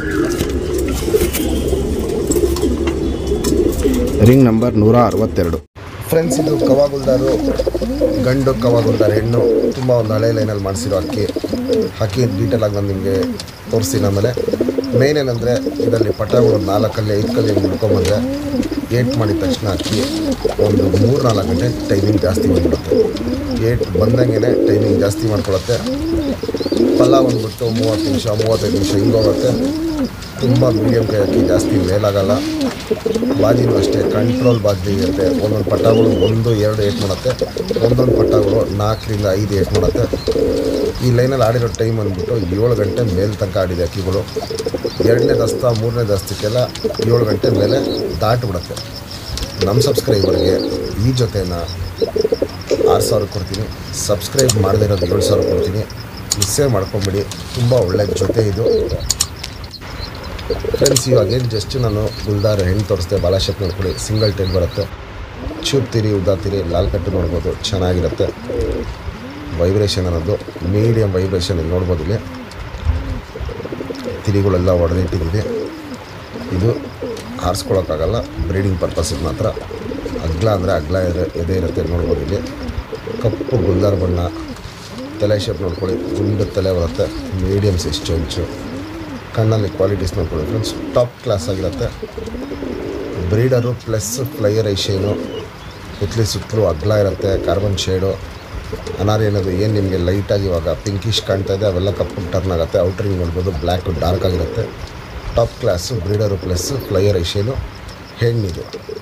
Speaker 1: ರಿಂಗ್ ನಂಬರ್ ನೂರ ಅರವತ್ತೆರಡು ಫ್ರೆಂಡ್ಸ್ ಇದು ಕವಾಗುಲ್ದಾರು ಗಂಡು ಕವಾಗುಲ್ದಾರ್ ಹೆಣ್ಣು ತುಂಬ ಒಂದು ಹಳೆ ಲೈನಲ್ಲಿ ಮಾಡಿಸಿರೋ ಅಕ್ಕಿ ಅಕ್ಕಿ ಡೀಟೇಲ್ ಆಗಿ ನಾನು ನಿಮಗೆ ತೋರಿಸ್ತೀನಿ ಆಮೇಲೆ ಮೇನ್ ಏನಂದರೆ ಇದರಲ್ಲಿ ಪಟಗಳು ನಾಲ್ಕಲ್ಲಿ ಐದು ಕಲ್ಲಿ ಮುಡ್ಕೊಂಬಂದರೆ ಏಟ್ ಮಾಡಿದ ತಕ್ಷಣ ಅಕ್ಕಿ ಒಂದು ಮೂರು ನಾಲ್ಕು ಗಂಟೆ ಟೈಮಿಂಗ್ ಜಾಸ್ತಿ ಬಂದ್ಬಿಡುತ್ತೆ ಏಟ್ ಬಂದಂಗೆ ಟೈಮಿಂಗ್ ಜಾಸ್ತಿ ಮಾಡ್ಕೊಳುತ್ತೆ ಪಲಾವ್ ಬಂದ್ಬಿಟ್ಟು ಮೂವತ್ತು ನಿಮಿಷ ಮೂವತ್ತೈದು ನಿಮಿಷ ಹಿಂಗೋಗುತ್ತೆ ತುಂಬ ಮೀಡಿಯಮ್ ಕೈ ಅಕ್ಕಿ ಜಾಸ್ತಿ ಮೇಲಾಗಲ್ಲ ಬಾಜಿನೂ ಅಷ್ಟೇ ಕಂಟ್ರೋಲ್ ಬಾಜಿ ಇರುತ್ತೆ ಒಂದೊಂದು ಪಟ್ಟಗಳು ಒಂದು ಎರಡು ಏಟ್ ಮಾಡುತ್ತೆ ಒಂದೊಂದು ಪಟ್ಟಗಳು ನಾಲ್ಕರಿಂದ ಐದು ಏಟ್ ಮಾಡುತ್ತೆ ಈ ಲೈನಲ್ಲಿ ಆಡಿರೋ ಟೈಮ್ ಅಂದ್ಬಿಟ್ಟು ಏಳು ಗಂಟೆ ಮೇಲೆ ತನಕ ಆಡಿದೆ ಅಕ್ಕಿಗಳು ಎರಡನೇ ದಸ್ತ ಮೂರನೇ ದಸ್ತಕ್ಕೆಲ್ಲ ಏಳು ಗಂಟೆ ಮೇಲೆ ದಾಟಿಬಿಡುತ್ತೆ ನಮ್ಮ ಸಬ್ಸ್ಕ್ರೈಬರ್ಗೆ ಈ ಜೊತೆನ ಆರು ಸಾವಿರ ಕೊಡ್ತೀನಿ ಸಬ್ಸ್ಕ್ರೈಬ್ ಮಾಡದೇ ಇರೋದು ಏಳು ಸಾವಿರ ಕೊಡ್ತೀನಿ ಮಿಸ್ಸೇ ಮಾಡ್ಕೊಂಬಿಡಿ ತುಂಬ ಒಳ್ಳೆ ಜೊತೆ ಇದು ಫ್ರೆಂಡ್ಸ್ ಇವಾಗ ಏನು ಜಸ್ಟ್ ನಾನು ಗುಲ್ದಾರ್ ಹೆಣ್ಣು ತೋರಿಸ್ದೆ ಬಾಲ ಶೇಪ್ ನೋಡ್ಕೊಳ್ಳಿ ಸಿಂಗಲ್ ಟೈಲ್ ಬರುತ್ತೆ ಚೂಪ್ತಿರಿ ಉದ್ದಾತಿರಿ ಲಾಲ್ ಕಟ್ಟು ನೋಡ್ಬೋದು ಚೆನ್ನಾಗಿರುತ್ತೆ ವೈಬ್ರೇಷನ್ ಅನ್ನೋದು ಮೀಡಿಯಮ್ ವೈಬ್ರೇಷನ್ ಇಲ್ಲಿ ನೋಡ್ಬೋದು ಇಲ್ಲಿ ತಿರಿಗಳೆಲ್ಲ ಹೊಡೆದಿಟ್ಟಿದೆ ಇದು ಆರಿಸ್ಕೊಳಕ್ಕಾಗಲ್ಲ ಬ್ರೀಡಿಂಗ್ ಪರ್ಪಸ್ಗೆ ಮಾತ್ರ ಅಗ್ಲ ಅಂದರೆ ಅಗ್ಲ ಎದೆ ಎದೆ ಇರುತ್ತೆ ನೋಡ್ಬೋದು ಇಲ್ಲಿ ಕಪ್ಪು ಗುಲ್ದಾರ್ ಬಣ್ಣ ತಲೆ ಶೇಪ್ ನೋಡ್ಕೊಳ್ಳಿ ಗುಂಡು ತಲೆ ಬರುತ್ತೆ ಮೀಡಿಯಮ್ ಸೈಜ್ ಚೊಂಚು ಕಣ್ಣಲ್ಲಿ ಕ್ವಾಲಿಟೀಸ್ ನೋಡ್ಕೊಳ್ಳಿ ಫ್ರೆಂಡ್ಸ್ ಟಾಪ್ ಕ್ಲಾಸ್ ಆಗಿರುತ್ತೆ ಬ್ರೀಡರು ಪ್ಲಸ್ ಫ್ಲೈಯರ್ ಐಶೇನು ಕುತ್ಲಿ ಸುತ್ತಲೂ ಅಗ್ಲ ಇರುತ್ತೆ ಕಾರ್ಬನ್ ಶೇಡು ಅನಾರ್ ಏನದು ಏನು ನಿಮಗೆ ಲೈಟಾಗಿ ಇವಾಗ ಪಿಂಕಿಶ್ ಕಾಣ್ತಾ ಇದೆ ಅವೆಲ್ಲ ಕಪ್ಪು ಟರ್ನ್ ಆಗುತ್ತೆ ಔಟ್ರಿಂಗ್ ನೋಡ್ಬೋದು ಬ್ಲ್ಯಾಕ್ ಡಾರ್ಕ್ ಆಗಿರುತ್ತೆ top class breeder plus flyer ಐಶೇನು ಹೆಣ್ಣಿದು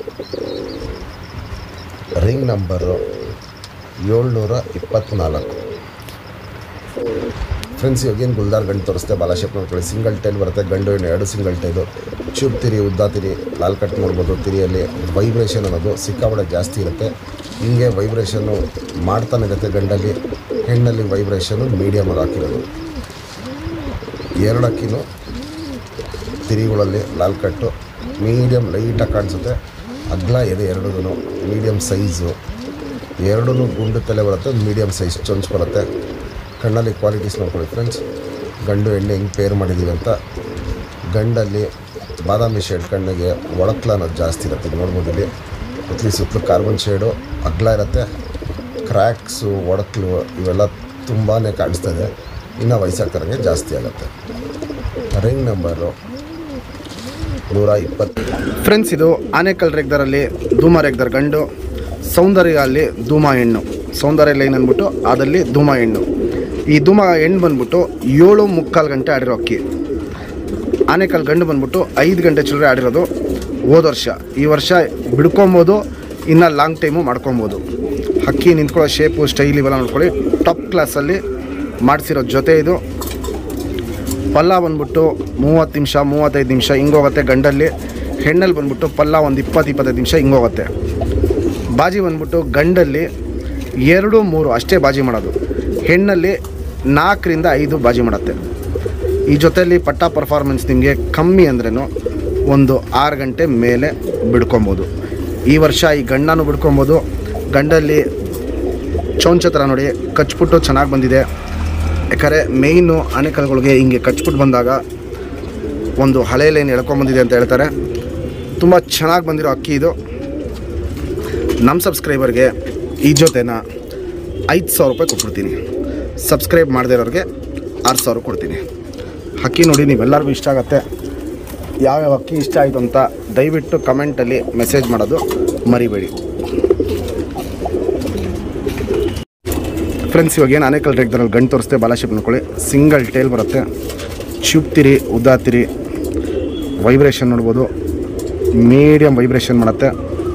Speaker 1: ರಿಂಗ್ ನಂಬರು ಏಳ್ನೂರ ಇಪ್ಪತ್ತ್ನಾಲ್ಕು ಫ್ರೆಂಡ್ಸ್ ಇವಾಗೇನು ಗುಲ್ದಾರ್ ಗಂಡು ತೋರಿಸ್ತೆ ಬಾಲ ಶೇಪ್ ನೋಡ್ಕೊಳ್ಳಿ ಸಿಂಗಲ್ ಟೈಲ್ ಬರುತ್ತೆ ಗಂಡು ಹೆಣ್ಣು ಎರಡು ಸಿಂಗಲ್ ಟೈಲು ಚೂಪ್ ತಿರಿ ಉದ್ದ ತಿರಿ ಲಾಲ್ ಕಟ್ ನೋಡ್ಬೋದು ತಿರಿಯಲ್ಲಿ ವೈಬ್ರೇಷನ್ ಅನ್ನೋದು ಸಿಕ್ಕಾಪಟ್ಟೆ ಜಾಸ್ತಿ ಇರುತ್ತೆ ಹಿಂಗೆ ವೈಬ್ರೇಷನ್ನು ಮಾಡ್ತಾನೆ ಇರುತ್ತೆ ಗಂಡಲ್ಲಿ ಹೆಣ್ಣಲ್ಲಿ ವೈಬ್ರೇಷನ್ನು ಮೀಡಿಯಮಾಗಿ ಹಾಕಿರೋದು ಎರಡು ಅಕ್ಕಿನೂ ತಿರಿಗಳಲ್ಲಿ ಲಾಲ್ ಕಟ್ಟು ಮೀಡಿಯಮ್ ಲೈಟಾಗಿ ಕಾಣಿಸುತ್ತೆ ಅಗ್ಲ ಇದೆ ಎರಡೂ ಮೀಡಿಯಮ್ ಸೈಜು ಎರಡೂ ಗುಂಡು ತಲೆ ಬರುತ್ತೆ ಮೀಡಿಯಮ್ ಸೈಜ್ ಚೊಂಚ್ ಬರುತ್ತೆ ಕಣ್ಣಲ್ಲಿ ಕ್ವಾಲಿಟೀಸ್ ನೋಡ್ಕೊಳ್ಳಿ ಫ್ರೆಂಡ್ಸ್ ಗಂಡು ಎಣ್ಣೆ ಹೆಂಗೆ ಪೇರ್ ಮಾಡಿದ್ದೀವಿ ಅಂತ ಗಂಡಲ್ಲಿ ಬಾದಾಮಿ ಶೇಡ್ ಕಣ್ಣಿಗೆ ಒಳಕ್ಲ ಅನ್ನೋದು ಜಾಸ್ತಿ ಇರುತ್ತೆ ಇಲ್ಲಿ ನೋಡ್ಬೋದು ಇಲ್ಲಿ ಕುತ್ಲಿ ಸುತ್ತಲೂ ಕಾರ್ಬನ್ ಶೇಡು ಅಗ್ಲ ಇರುತ್ತೆ ಕ್ರ್ಯಾಕ್ಸು ಒಡಕ್ಲು ಇವೆಲ್ಲ ತುಂಬಾ ಕಾಣಿಸ್ತದೆ ಇನ್ನು ವಯಸ್ಸಾಗ್ತಾರಂಗೆ ಜಾಸ್ತಿ ಆಗುತ್ತೆ ರಿಂಗ್ ನಂಬರು ನೂರ ಇಪ್ಪತ್ತು
Speaker 2: ಫ್ರೆಂಡ್ಸ್ ಇದು ಆನೆಕಲ್ ರೆಗ್ದರಲ್ಲಿ ಧೂಮ ರೆಗ್ದರ್ ಗಂಡು ಸೌಂದರ್ಯ ಅಲ್ಲಿ ಧೂಮ ಹೆಣ್ಣು ಸೌಂದರ್ಯ ಲೈನ್ ಅಂದ್ಬಿಟ್ಟು ಅದಲ್ಲಿ ಧೂಮ ಹೆಣ್ಣು ಈ ಧೂಮ ಹೆಣ್ಣು ಬಂದ್ಬಿಟ್ಟು ಏಳು ಮುಕ್ಕಾಲು ಗಂಟೆ ಆಡಿರೋ ಅಕ್ಕಿ ಆನೆಕಲ್ ಗಂಡು ಬಂದ್ಬಿಟ್ಟು ಐದು ಗಂಟೆ ಚಿಲ್ಲರೆ ಆಡಿರೋದು ಹೋದ ವರ್ಷ ಈ ವರ್ಷ ಬಿಡ್ಕೊಬೋದು ಇನ್ನು ಲಾಂಗ್ ಟೈಮು ಮಾಡ್ಕೊಬೋದು ಹಕ್ಕಿ ನಿಂತ್ಕೊಳ್ಳೋ ಶೇಪು ಸ್ಟೈಲ್ ಇವೆಲ್ಲ ನೋಡ್ಕೊಳ್ಳಿ ಟಾಪ್ ಕ್ಲಾಸಲ್ಲಿ ಮಾಡಿಸಿರೋ ಜೊತೆ ಇದು ಪಲ್ಲ ಬಂದ್ಬಿಟ್ಟು ಮೂವತ್ತು ನಿಮಿಷ ಮೂವತ್ತೈದು ನಿಮಿಷ ಹಿಂಗೋಗುತ್ತೆ ಗಂಡಲ್ಲಿ ಹೆಣ್ಣಲ್ಲಿ ಬಂದ್ಬಿಟ್ಟು ಪಲ್ಲ ಒಂದು ಇಪ್ಪತ್ತು ಇಪ್ಪತ್ತೈದು ನಿಮಿಷ ಹಿಂಗೋಗುತ್ತೆ ಬಾಜಿ ಬಂದ್ಬಿಟ್ಟು ಗಂಡಲ್ಲಿ ಎರಡು ಮೂರು ಅಷ್ಟೇ ಬಾಜಿ ಮಾಡೋದು ಹೆಣ್ಣಲ್ಲಿ ನಾಲ್ಕರಿಂದ ಐದು ಬಾಜಿ ಮಾಡುತ್ತೆ ಈ ಜೊತೆಯಲ್ಲಿ ಪಟ್ಟ ಪರ್ಫಾರ್ಮೆನ್ಸ್ ನಿಮಗೆ ಕಮ್ಮಿ ಅಂದ್ರೂ ಒಂದು ಆರು ಗಂಟೆ ಮೇಲೆ ಬಿಡ್ಕೊಬೋದು ಈ ವರ್ಷ ಈ ಗಂಡನೂ ಬಿಡ್ಕೊಬೋದು ಗಂಡಲ್ಲಿ ಚೌಂಚ ಥರ ನೋಡಿ ಕಚ್ಬಿಟ್ಟು ಚೆನ್ನಾಗಿ ಬಂದಿದೆ ಯಾಕಂದರೆ ಮೇಯ್ನು ಆನೆಕಲ್ಗಳಿಗೆ ಹಿಂಗೆ ಕಚ್ಬಿಟ್ಟು ಬಂದಾಗ ಒಂದು ಹಳೆ ಲೈನ್ ಎಳ್ಕೊಂಬಂದಿದೆ ಅಂತ ಹೇಳ್ತಾರೆ ತುಂಬ ಚೆನ್ನಾಗಿ ಬಂದಿರೋ ಅಕ್ಕಿ ಇದು ನಮ್ಮ ಸಬ್ಸ್ಕ್ರೈಬರ್ಗೆ ಈ ಜೊತೆನ ಐದು ಸಾವಿರ ರೂಪಾಯಿ ಕೊಟ್ಬಿಡ್ತೀನಿ ಸಬ್ಸ್ಕ್ರೈಬ್ ಮಾಡದೇ ಇರೋರಿಗೆ ಆರು ಸಾವಿರ ಕೊಡ್ತೀನಿ ಅಕ್ಕಿ ನೋಡಿ ನೀವೆಲ್ಲರಿಗೂ ಇಷ್ಟ ಆಗುತ್ತೆ ಯಾವ್ಯಾವ ಅಕ್ಕಿ ಇಷ್ಟ ಆಯಿತು ಅಂತ ದಯವಿಟ್ಟು ಕಮೆಂಟಲ್ಲಿ ಮೆಸೇಜ್ ಮಾಡೋದು ಮರಿಬೇಡಿ ಫ್ರೆಂಡ್ಸ್ ಇವಾಗ ಏನು ಆನೇಕಲ್ ರೇಗ್ದಲ್ಲಿ ಗಂಟು ತೋರಿಸ್ತೆ ಬಾಲಾಶಿಪ್ ನೋಡ್ಕೊಳ್ಳಿ ಸಿಂಗಲ್ ಟೇಲ್ ಬರುತ್ತೆ ಚುಪ್ತಿರಿ ಉದ್ದಾತಿರಿ ವೈಬ್ರೇಷನ್ ನೋಡ್ಬೋದು ಮೀಡಿಯಮ್ ವೈಬ್ರೇಷನ್ ಮಾಡುತ್ತೆ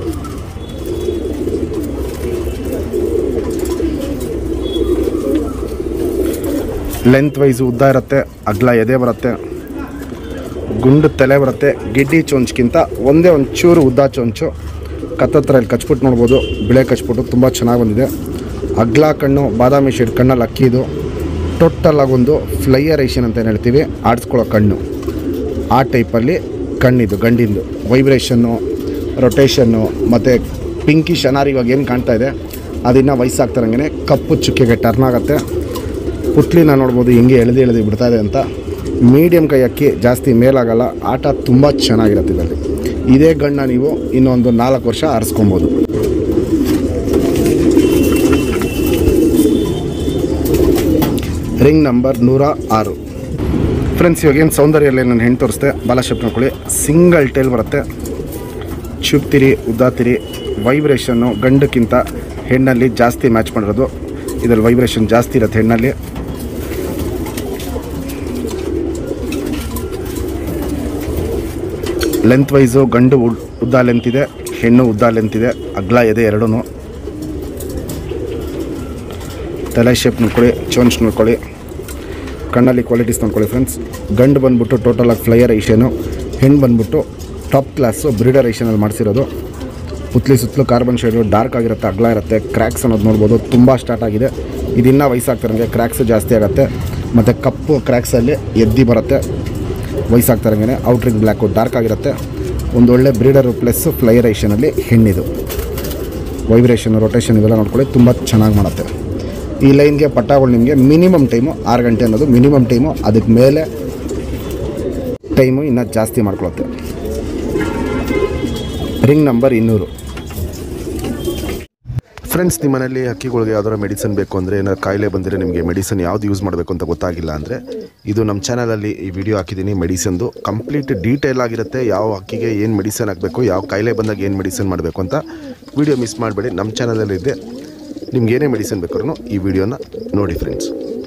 Speaker 2: ಲೆಂತ್ ವೈಸು ಉದ್ದ ಇರುತ್ತೆ ಅಗ್ಲ ಎದೆ ಬರುತ್ತೆ ಗುಂಡು ತಲೆ ಬರುತ್ತೆ ಗಿಡ್ಡಿ ಚೊಂಚ್ಗಿಂತ ಒಂದೇ ಒಂದು ಚೂರು ಉದ್ದ ಚೊಂಚು ಕತ್ತತ್ರ ಇಲ್ಲಿ ಕಚ್ಬಿಟ್ಟು ನೋಡ್ಬೋದು ಬಿಳೆ ಕಚ್ಬಿಟ್ಟು ತುಂಬ ಚೆನ್ನಾಗಿ ಬಂದಿದೆ ಅಗ್ಲ ಕಣ್ಣು ಬಾದಾಮಿ ಶೇಡ್ ಕಣ್ಣಲ್ಲಿ ಅಕ್ಕಿದು ಟೋಟಲ್ ಆಗೊಂದು ಫ್ಲೈಯರ್ ಏಷನ್ ಅಂತ ಏನು ಹೇಳ್ತೀವಿ ಆಡಿಸ್ಕೊಳ್ಳೋ ಕಣ್ಣು ಆ ಟೈಪಲ್ಲಿ ಕಣ್ಣಿದು ಗಂಡಿಂದು ವೈಬ್ರೇಷನ್ನು ರೊಟೇಷನ್ನು ಮತ್ತು ಪಿಂಕಿಶ್ ಅನಾರ್ ಇವಾಗ ಏನು ಕಾಣ್ತಾ ಇದೆ ಅದಿನ್ನು ವಯಸ್ಸಾಗ್ತಾರಂಗೆ ಕಪ್ಪು ಚುಕ್ಕೆಗೆ ಟರ್ನ್ ಆಗುತ್ತೆ ಪುಟ್ಲಿನ ನೋಡ್ಬೋದು ಹೆಂಗೆ ಎಳೆದು ಎಳೆದು ಬಿಡ್ತಾ ಇದೆ ಅಂತ ಮೀಡಿಯಮ್ ಕೈ ಅಕ್ಕಿ ಜಾಸ್ತಿ ಮೇಲಾಗಲ್ಲ ಆಟ ತುಂಬ ಚೆನ್ನಾಗಿರುತ್ತೆ ಇದರಲ್ಲಿ ಇದೇ ಗಣ್ಣ ನೀವು ಇನ್ನೊಂದು ನಾಲ್ಕು ವರ್ಷ ಆರಿಸ್ಕೊಬೋದು ರಿಂಗ್ ನಂಬರ್ ನೂರ ಆರು ಫ್ರೆಂಡ್ಸ್ ಇವಾಗ ಏನು ಸೌಂದರ್ಯಲ್ಲಿ ನಾನು ಹೆಣ್ಣು ತೋರಿಸ್ದೆ ಬಾಲಾಶೇಪ್ ನೋಡ್ಕೊಳ್ಳಿ ಸಿಂಗಲ್ ಟೇಲ್ ಬರುತ್ತೆ ಚುಪ್ತಿರಿ ಉದ್ದಾತಿರಿ ವೈಬ್ರೇಷನ್ನು ಗಂಡಕ್ಕಿಂತ ಹೆಣ್ಣಲ್ಲಿ ಜಾಸ್ತಿ ಮ್ಯಾಚ್ ಮಾಡಿರೋದು ಇದರಲ್ಲಿ ವೈಬ್ರೇಷನ್ ಜಾಸ್ತಿ ಇರುತ್ತೆ ಹೆಣ್ಣಲ್ಲಿ ಲೆಂತ್ ವೈಸು ಗಂಡು ಉಡ್- ಉದ್ದ ಲೆಂತ್ ಇದೆ ಹೆಣ್ಣು ಉದ್ದ ಲೆಂತ್ ಇದೆ ಅಗ್ಲ ಇದೆ ಎರಡೂ ತಲೆ ಶೇಪ್ ನೋಡ್ಕೊಳ್ಳಿ ಚೋನ್ಸ್ ನೋಡ್ಕೊಳ್ಳಿ ಕಣ್ಣಲ್ಲಿ ಕ್ವಾಲಿಟೀಸ್ ನೋಡ್ಕೊಳ್ಳಿ ಫ್ರೆಂಡ್ಸ್ ಗಂಡು ಬಂದ್ಬಿಟ್ಟು ಟೋಟಲಾಗಿ ಫ್ಲೈಯರ್ ಐಷನು ಹೆಣ್ಣು ಬಂದ್ಬಿಟ್ಟು ಟಾಪ್ ಕ್ಲಾಸು ಬ್ರೀಡರ್ ಐಷನಲ್ಲಿ ಮಾಡಿಸಿರೋದು ಪುತ್ಲಿ ಸುತ್ತಲೂ ಕಾರ್ಬನ್ ಶೇಡು ಡಾರ್ಕ್ ಆಗಿರುತ್ತೆ ಅಗ್ಲ ಇರುತ್ತೆ ಕ್ರ್ಯಾಕ್ಸ್ ಅನ್ನೋದು ನೋಡ್ಬೋದು ತುಂಬ ಸ್ಟಾರ್ಟ್ ಆಗಿದೆ ಇದಿನ್ನೂ ವಯಸ್ಸಾಗ್ತಾರಂಗೆ ಕ್ರ್ಯಾಕ್ಸ್ ಜಾಸ್ತಿ ಆಗುತ್ತೆ ಮತ್ತು ಕಪ್ಪು ಕ್ರ್ಯಾಕ್ಸಲ್ಲಿ ಎದ್ದಿ ಬರುತ್ತೆ ವಯಸ್ಸಾಗ್ತಾರಂಗೆ ಔಟ್ರಿಂಗ್ ಬ್ಲ್ಯಾಕು ಡಾರ್ಕ್ ಆಗಿರುತ್ತೆ ಒಂದು ಒಳ್ಳೆ ಬ್ರೀಡರ್ ಪ್ಲಸ್ ಫ್ಲೈಯರ್ ಐಷನಲ್ಲಿ ಹೆಣ್ಣಿದು ವೈಬ್ರೇಷನ್ ರೊಟೇಷನ್ ಇವೆಲ್ಲ ನೋಡ್ಕೊಳ್ಳಿ ತುಂಬ ಚೆನ್ನಾಗಿ ಮಾಡುತ್ತೆ ಈ ಲೈನ್ಗೆ ಪಟ್ಟಾಗಳು ನಿಮಗೆ ಮಿನಿಮಮ್ ಟೈಮು ಆರು ಗಂಟೆ ಅನ್ನೋದು ಮಿನಿಮಮ್ ಟೈಮು ಅದಕ್ಕೆ ಮೇಲೆ ಟೈಮು ಇನ್ನೂ ಜಾಸ್ತಿ ಮಾಡ್ಕೊಳುತ್ತೆ ರಿಂಗ್ ನಂಬರ್ ಇನ್ನೂರು ಫ್ರೆಂಡ್ಸ್ ನಿಮ್ಮ ಮನೇಲಿ ಹಕ್ಕಿಗಳಿಗೆ ಯಾವ್ದಾರ ಮೆಡಿಸನ್ ಬೇಕು ಅಂದರೆ ಏನಾದ್ರು ಕಾಯಿಲೆ ಬಂದರೆ ನಿಮಗೆ ಮೆಡಿಸನ್ ಯಾವ್ದು ಯೂಸ್ ಮಾಡಬೇಕು ಅಂತ ಗೊತ್ತಾಗಿಲ್ಲ ಅಂದರೆ ಇದು ನಮ್ಮ ಚಾನಲಲ್ಲಿ ಈ ವಿಡಿಯೋ ಹಾಕಿದ್ದೀನಿ ಮೆಡಿಸನ್ದು ಕಂಪ್ಲೀಟ್ ಡೀಟೇಲ್ ಆಗಿರುತ್ತೆ ಯಾವ ಹಕ್ಕಿಗೆ ಏನು ಮೆಡಿಸನ್ ಹಾಕಬೇಕು ಯಾವ ಕಾಯಿಲೆ ಬಂದಾಗ ಏನು ಮೆಡಿಸನ್ ಮಾಡಬೇಕು ಅಂತ ವಿಡಿಯೋ ಮಿಸ್ ಮಾಡಬೇಡಿ ನಮ್ಮ ಚಾನಲಲ್ಲಿ ಇದೆ ನಿಮ್ಗೆ ಏನೇ ಮೆಡಿಸನ್ ಬೇಕಾದ್ರೂ ಈ ವಿಡಿಯೋನ ನೋಡಿ ಫ್ರೆಂಡ್ಸ್